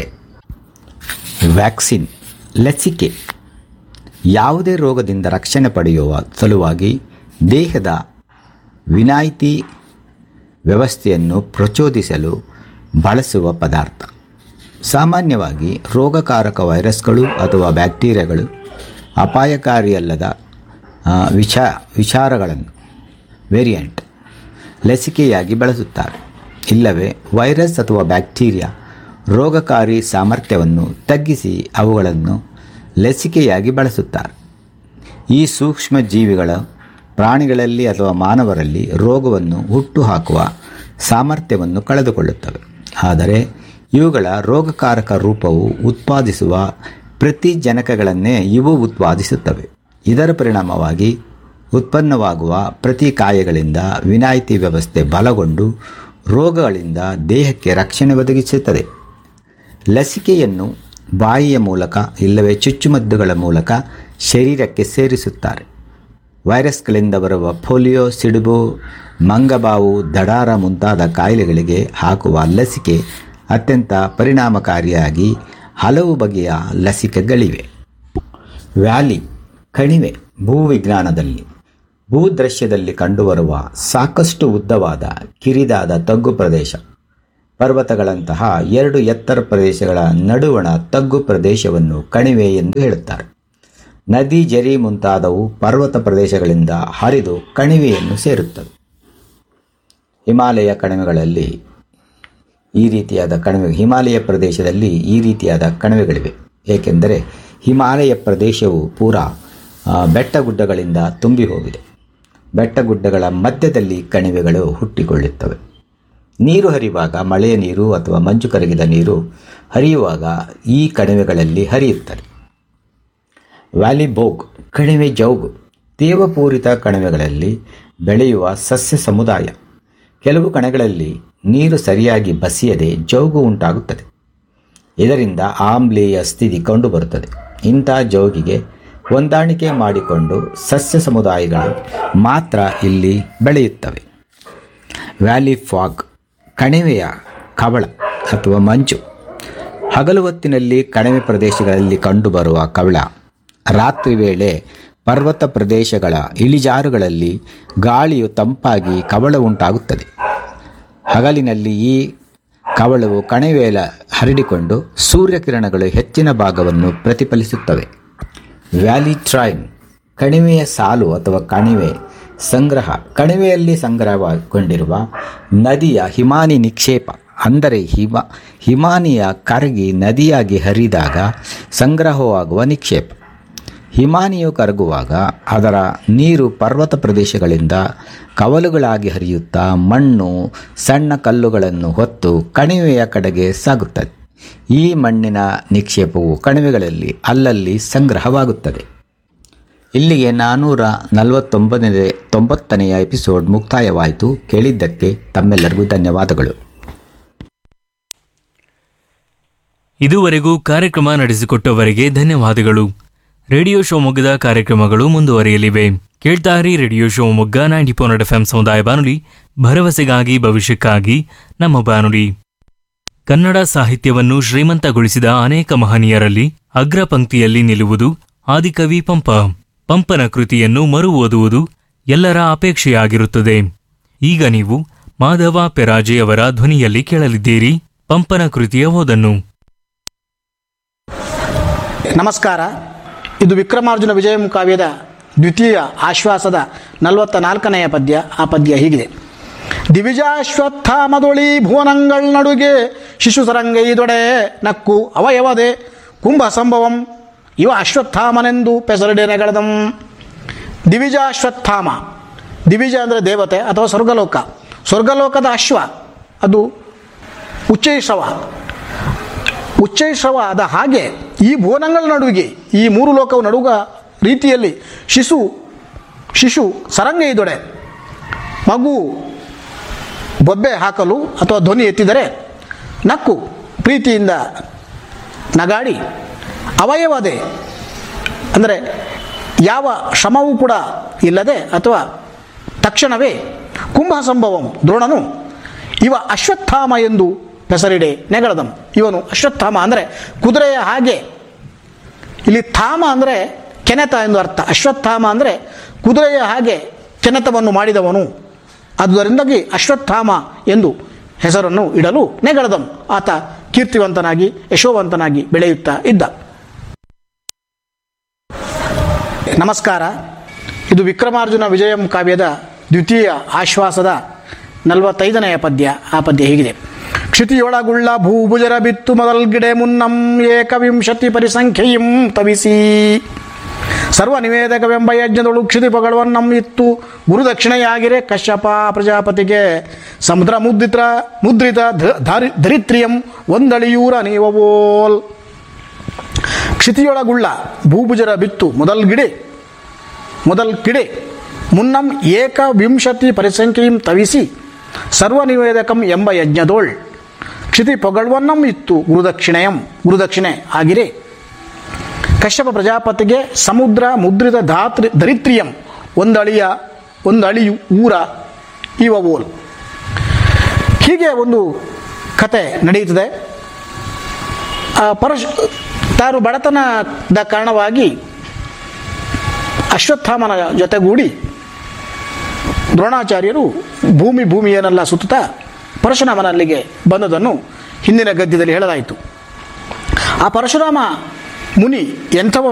Speaker 7: ವ್ಯಾಕ್ಸಿನ್ ಲಸಿಕೆ ಯಾವುದೇ ರೋಗದಿಂದ ರಕ್ಷಣೆ ಪಡೆಯುವ ಸಲುವಾಗಿ ದೇಹದ ವಿನಾಯಿತಿ ವ್ಯವಸ್ಥೆಯನ್ನು ಪ್ರಚೋದಿಸಲು ಬಳಸುವ ಪದಾರ್ಥ ಸಾಮಾನ್ಯವಾಗಿ ರೋಗಕಾರಕ ವೈರಸ್ಗಳು ಅಥವಾ ಬ್ಯಾಕ್ಟೀರಿಯಾಗಳು ಅಪಾಯಕಾರಿಯಲ್ಲದ ಆ, ವಿಷ ವಿಚಾರಗಳನ್ನು ವೇರಿಯಂಟ್ ಲಸಿಕೆಯಾಗಿ ಬಳಸುತ್ತಾರೆ ಇಲ್ಲವೇ ವೈರಸ್ ಅಥವಾ ಬ್ಯಾಕ್ಟೀರಿಯಾ ರೋಗಕಾರಿ ಸಾಮರ್ಥ್ಯವನ್ನು ತಗ್ಗಿಸಿ ಅವುಗಳನ್ನು ಲಸಿಕೆಯಾಗಿ ಬಳಸುತ್ತಾರೆ ಈ ಸೂಕ್ಷ್ಮ ಜೀವಿಗಳ ಪ್ರಾಣಿಗಳಲ್ಲಿ ಅಥವಾ ಮಾನವರಲ್ಲಿ ರೋಗವನ್ನು ಹುಟ್ಟುಹಾಕುವ ಸಾಮರ್ಥ್ಯವನ್ನು ಕಳೆದುಕೊಳ್ಳುತ್ತವೆ ಆದರೆ ಇವುಗಳ ರೋಗಕಾರಕ ರೂಪವು ಉತ್ಪಾದಿಸುವ ಪ್ರತಿ ಜನಕಗಳನ್ನೇ ಇವು ಉತ್ಪಾದಿಸುತ್ತವೆ ಇದರ ಪರಿಣಾಮವಾಗಿ ಉತ್ಪನ್ನವಾಗುವ ಪ್ರತಿ ಕಾಯಗಳಿಂದ ವಿನಾಯಿತಿ ವ್ಯವಸ್ಥೆ ಬಲಗೊಂಡು ರೋಗಗಳಿಂದ ದೇಹಕ್ಕೆ ರಕ್ಷಣೆ ಒದಗಿಸುತ್ತದೆ ಲಸಿಕೆಯನ್ನು ಬಾಯಿಯ ಮೂಲಕ ಇಲ್ಲವೇ ಚುಚ್ಚುಮದ್ದುಗಳ ಮೂಲಕ ಶರೀರಕ್ಕೆ ಸೇರಿಸುತ್ತಾರೆ ವೈರಸ್ಗಳಿಂದ ಬರುವ ಪೋಲಿಯೋ ಸಿಡುಬು ಮಂಗಬಾವು ದಡಾರ ಮುಂತಾದ ಕಾಯಿಲೆಗಳಿಗೆ ಹಾಕುವ ಲಸಿಕೆ ಅತ್ಯಂತ ಪರಿಣಾಮಕಾರಿಯಾಗಿ ಹಲವು ಬಗೆಯ ಲಸಿಕೆಗಳಿವೆ ವ್ಯಾಲಿ ಕಣಿವೆ ಭೂವಿಜ್ಞಾನದಲ್ಲಿ ಭೂದೃಶ್ಯದಲ್ಲಿ ಕಂಡುಬರುವ ಸಾಕಷ್ಟು ಉದ್ದವಾದ ಕಿರಿದಾದ ತಗ್ಗು ಪ್ರದೇಶ ಪರ್ವತಗಳಂತಹ ಎರಡು ಎತ್ತರ ಪ್ರದೇಶಗಳ ನಡುವಣ ತಗ್ಗು ಪ್ರದೇಶವನ್ನು ಕಣಿವೆ ಎಂದು ಹೇಳುತ್ತಾರೆ ನದಿ ಜರಿ ಮುಂತಾದವು ಪರ್ವತ ಪ್ರದೇಶಗಳಿಂದ ಹರಿದು ಕಣಿವೆಯನ್ನು ಸೇರುತ್ತವೆ ಹಿಮಾಲಯ ಕಣಿವೆಗಳಲ್ಲಿ ಈ ರೀತಿಯಾದ ಕಣಿವೆ ಹಿಮಾಲಯ ಪ್ರದೇಶದಲ್ಲಿ ಈ ರೀತಿಯಾದ ಕಣಿವೆಗಳಿವೆ ಏಕೆಂದರೆ ಹಿಮಾಲಯ ಪ್ರದೇಶವು ಪೂರ ಆ, ಬೆಟ್ಟಗುಡ್ಡಗಳಿಂದ ತುಂಬಿ ಹೋಗಿದೆ ಬೆಟ್ಟಗುಡ್ಡಗಳ ಮಧ್ಯದಲ್ಲಿ ಕಣಿವೆಗಳು ಹುಟ್ಟಿಕೊಳ್ಳುತ್ತವೆ ನೀರು ಹರಿಯುವಾಗ ಮಳೆಯ ನೀರು ಅಥವಾ ಮಂಜು ಕರಗಿದ ನೀರು ಹರಿಯುವಾಗ ಈ ಕಣಿವೆಗಳಲ್ಲಿ ಹರಿಯುತ್ತದೆ ವ್ಯಾಲಿ ಬೋಗ್ ಕಣಿವೆ ಜೌಗು ತೇವಪೂರಿತ ಕಣಿವೆಗಳಲ್ಲಿ ಬೆಳೆಯುವ ಸಸ್ಯ ಸಮುದಾಯ ಕೆಲವು ಕಣಗಳಲ್ಲಿ ನೀರು ಸರಿಯಾಗಿ ಬಸಿಯದೆ ಜೌಗು ಉಂಟಾಗುತ್ತದೆ ಇದರಿಂದ ಆಮ್ಲೀಯ ಸ್ಥಿತಿ ಕಂಡುಬರುತ್ತದೆ ಇಂಥ ಜೌಗಿಗೆ ಹೊಂದಾಣಿಕೆ ಮಾಡಿಕೊಂಡು ಸಸ್ಯ ಸಮುದಾಯಗಳು ಮಾತ್ರ ಇಲ್ಲಿ ಬೆಳೆಯುತ್ತವೆ ವ್ಯಾಲಿ ಫಾಗ್ ಕಣಿವೆಯ ಕವಳ ಅಥವಾ ಮಂಜು ಹಗಲು ಹೊತ್ತಿನಲ್ಲಿ ಕಣಿವೆ ಪ್ರದೇಶಗಳಲ್ಲಿ ಕಂಡುಬರುವ ಕವಳ ರಾತ್ರಿ ವೇಳೆ ಪರ್ವತ ಪ್ರದೇಶಗಳ ಇಳಿಜಾರುಗಳಲ್ಲಿ ಗಾಳಿಯು ತಂಪಾಗಿ ಕವಳ ಉಂಟಾಗುತ್ತದೆ ಹಗಲಿನಲ್ಲಿ ಈ ಕವಳವು ಕಣಿವೆಯ ಹರಡಿಕೊಂಡು ಸೂರ್ಯಕಿರಣಗಳು ಹೆಚ್ಚಿನ ಭಾಗವನ್ನು ಪ್ರತಿಫಲಿಸುತ್ತವೆ ವ್ಯಾಲಿ ಟ್ರೈನ್ ಕಣಿವೆಯ ಸಾಲು ಅಥವಾ ಕಣಿವೆ ಸಂಗ್ರಹ ಕಣಿವೆಯಲ್ಲಿ ಸಂಗ್ರಹಗೊಂಡಿರುವ ನದಿಯ ಹಿಮಾನಿ ನಿಕ್ಷೇಪ ಅಂದರೆ ಹಿಮ ಹಿಮಾನಿಯ ಕರಗಿ ನದಿಯಾಗಿ ಹರಿದಾಗ ಸಂಗ್ರಹವಾಗುವ ನಿಕ್ಷೇಪ ಹಿಮಾನಿಯು ಕರಗುವಾಗ ಅದರ ನೀರು ಪರ್ವತ ಪ್ರದೇಶಗಳಿಂದ ಕವಲುಗಳಾಗಿ ಹರಿಯುತ್ತಾ ಮಣ್ಣು ಸಣ್ಣ ಕಲ್ಲುಗಳನ್ನು ಹೊತ್ತು ಕಣಿವೆಯ ಕಡೆಗೆ ಸಾಗುತ್ತದೆ ಈ ಮಣ್ಣಿನ ನಿಕ್ಷೇಪವು ಕಣಿವೆಗಳಲ್ಲಿ ಅಲ್ಲಲ್ಲಿ ಸಂಗ್ರಹವಾಗುತ್ತದೆ ಇಲ್ಲಿಗೆ ನಾನ್ನೂರ ನಲವತ್ತೊಂಬತ್ತನೇ ತೊಂಬತ್ತನೆಯ ಎಪಿಸೋಡ್ ಮುಕ್ತಾಯವಾಯಿತು ಕೇಳಿದ್ದಕ್ಕೆ ತಮ್ಮೆಲ್ಲರಿಗೂ ಧನ್ಯವಾದಗಳು
Speaker 6: ಇದುವರೆಗೂ ಕಾರ್ಯಕ್ರಮ ನಡೆಸಿಕೊಟ್ಟವರಿಗೆ ಧನ್ಯವಾದಗಳು ರೇಡಿಯೋ ಶಿವಮೊಗ್ಗದ ಕಾರ್ಯಕ್ರಮಗಳು ಮುಂದುವರಿಯಲಿವೆ ಕೇಳ್ತಾರಿ radio Shivamogga ninety four F M ಸಮುದಾಯ ಬಾನುಲಿ ಭರವಸೆಗಾಗಿ ಭವಿಷ್ಯಕ್ಕಾಗಿ ನಮ್ಮ ಬಾನುಲಿ ಕನ್ನಡ ಸಾಹಿತ್ಯವನ್ನು ಶ್ರೀಮಂತಗೊಳಿಸಿದ ಅನೇಕ ಮಹನೀಯರಲ್ಲಿ ಅಗ್ರ ಪಂಕ್ತಿಯಲ್ಲಿ ನಿಲ್ಲುವುದು ಆದಿಕವಿ ಪಂಪ ಪಂಪನ ಕೃತಿಯನ್ನು ಮರು ಓದುವುದು ಎಲ್ಲರ ಅಪೇಕ್ಷೆಯಾಗಿರುತ್ತದೆ ಈಗ ನೀವು ಮಾಧವ ಪೆರಾಜೆಯವರ ಧ್ವನಿಯಲ್ಲಿ ಕೇಳಲಿದ್ದೀರಿ ಪಂಪನ ಕೃತಿಯ ಓದನ್ನು
Speaker 8: ನಮಸ್ಕಾರ ಇದು ವಿಕ್ರಮಾರ್ಜುನ ವಿಜಯಂ ಕಾವ್ಯದ ದ್ವಿತೀಯ ಆಶ್ವಾಸದ ನಲವತ್ತ ನಾಲ್ಕನೆಯ ಪದ್ಯ ಆ ಪದ್ಯ ಹೀಗಿದೆ ದಿವಿಜಾಶ್ವತ್ಥಾಮದೊಳಿ ಭುವನಂಗಳ್ ನಡುಗೆ ಶಿಶು ಸರಂಗೈದೊಡೆ ನಕ್ಕು ಅವಯವದೆ ಕುಂಭ ಸಂಭವಂ ಇವ ಅಶ್ವತ್ಥಾಮನೆಂದು ಪೆಸರಡೆನೆಗಳದಂ ದಿವಿಜಾಶ್ವತ್ಥಾಮ ದಿವಿಜ ಅಂದರೆ ದೇವತೆ ಅಥವಾ ಸ್ವರ್ಗಲೋಕ ಸ್ವರ್ಗಲೋಕದ ಅಶ್ವ ಅದು ಉಚ್ಚೈಶ್ರವ ಉಚ್ಚೈಶ್ರವ ಆದ ಹಾಗೆ ಈ ಭುವನಗಳ ನಡುವಿಗೆ ಈ ಮೂರು ಲೋಕವು ನಡುಗ ರೀತಿಯಲ್ಲಿ ಶಿಶು ಶಿಶು ಸರಂಗ ಇದ್ದೊಡೆ ಮಗು ಬೊಬ್ಬೆ ಹಾಕಲು ಅಥವಾ ಧ್ವನಿ ಎತ್ತಿದರೆ ನಕ್ಕು ಪ್ರೀತಿಯಿಂದ ನಗಾಡಿ ಅವಯವದೆ ಅಂದರೆ ಯಾವ ಶ್ರಮವೂ ಕೂಡ ಇಲ್ಲದೆ ಅಥವಾ ತಕ್ಷಣವೇ ಕುಂಭ ಸಂಭವಂ ದ್ರೋಣನು ಇವ ಅಶ್ವತ್ಥಾಮ ಎಂದು ಹೆಸರಿಡೆ ನೆಗಳದಂ ಇವನು ಅಶ್ವತ್ಥಾಮ ಅಂದರೆ ಕುದುರೆಯ ಹಾಗೆ ಇಲ್ಲಿ ಥಾಮ ಅಂದರೆ ಕೆನೆತ ಎಂದು ಅರ್ಥ ಅಶ್ವತ್ಥಾಮ ಅಂದರೆ ಕುದುರೆಯ ಹಾಗೆ ಕೆನೆತವನ್ನು ಮಾಡಿದವನು ಆದುದರಿಂದಾಗಿ ಅಶ್ವತ್ಥಾಮ ಎಂದು ಹೆಸರನ್ನು ಇಡಲು ನೆಗಳದಂ ಆತ ಕೀರ್ತಿವಂತನಾಗಿ ಯಶೋವಂತನಾಗಿ ಬೆಳೆಯುತ್ತಾ ಇದ್ದ ನಮಸ್ಕಾರ ಇದು ವಿಕ್ರಮಾರ್ಜುನ ವಿಜಯಂ ಕಾವ್ಯದ ದ್ವಿತೀಯ ಆಶ್ವಾಸದ ನಲವತ್ತೈದನೆಯ ಪದ್ಯ ಆ ಪದ್ಯ ಹೀಗಿದೆ ಕ್ಷಿತಿಯೊಳಗುಳ್ಳ ಭೂಭುಜರ ಬಿತ್ತು ಮೊದಲ್ಗಿಡೆ ಮುನ್ನಂ ಏಕವಿಂಶತಿ ಪರಿಸಂಖ್ಯೆಯಂ ತವಿಸಿ ಸರ್ವ ನಿವೇದಕವೆಂಬ ಯಜ್ಞದೊಳು ಕ್ಷಿತಿ ಪಗಳವನ್ನಂ ಇತ್ತು ಗುರುದಕ್ಷಿಣೆಯಾಗಿರೆ ಕಶ್ಯಪ ಪ್ರಜಾಪತಿಗೆ ಸಮುದ್ರ ಮುದ್ರಿತ ಮುದ್ರಿತ ಧ- ಧಾರಿ- ಧರಿತ್ರಿಯಂ ಒಂದಳಿಯೂರ ನೀವವೋಲ್ ಕ್ಷಿತಿಯೊಳಗುಳ್ಳ ಭೂಭುಜರ ಬಿತ್ತು ಮೊದಲ್ಗಿಡೆ ಮೊದಲ್ ಕಿಡೆ ಮುನ್ನಂ ಏಕವಿಂಶತಿ ಪರಿಸಂಖ್ಯೆಯಂ ತವಿಸಿ ಸರ್ವನಿವೇದಕಂ ಎಂಬ ಯಜ್ಞದೋಳ್ ಕ್ಷಿತಿ ಪೊಗಳ್ವನ್ನಂ ಇತ್ತು ಗುರುದಕ್ಷಿಣೆಯಂ ಗುರುದಕ್ಷಿಣೆ ಆಗಿರೆ ಕಶ್ಯಪ ಪ್ರಜಾಪತಿಗೆ ಸಮುದ್ರ ಮುದ್ರಿತ ಧಾತ್ರಿ ಧರಿತ್ರಿಯಂ ಒಂದಳಿಯ ಒಂದಳಿಯು ಊರ ಇವ ಓಲ್ ಹೀಗೆ ಒಂದು ಕತೆ ನಡೆಯುತ್ತದೆ ಆ ಪರಶು ತಾನು ಬಡತನದ ಕಾರಣವಾಗಿ ಅಶ್ವತ್ಥಾಮನ ಜೊತೆಗೂಡಿ ದ್ರೋಣಾಚಾರ್ಯರು ಭೂಮಿ ಭೂಮಿಯನ್ನೆಲ್ಲ ಸುತ್ತುತ್ತಾ ಪರಶುರಾಮನಲ್ಲಿಗೆ ಬಂದದನ್ನು ಹಿಂದಿನ ಗದ್ಯದಲ್ಲಿ ಹೇಳಲಾಯಿತು ಆ ಪರಶುರಾಮ ಮುನಿ ಎಂಥವ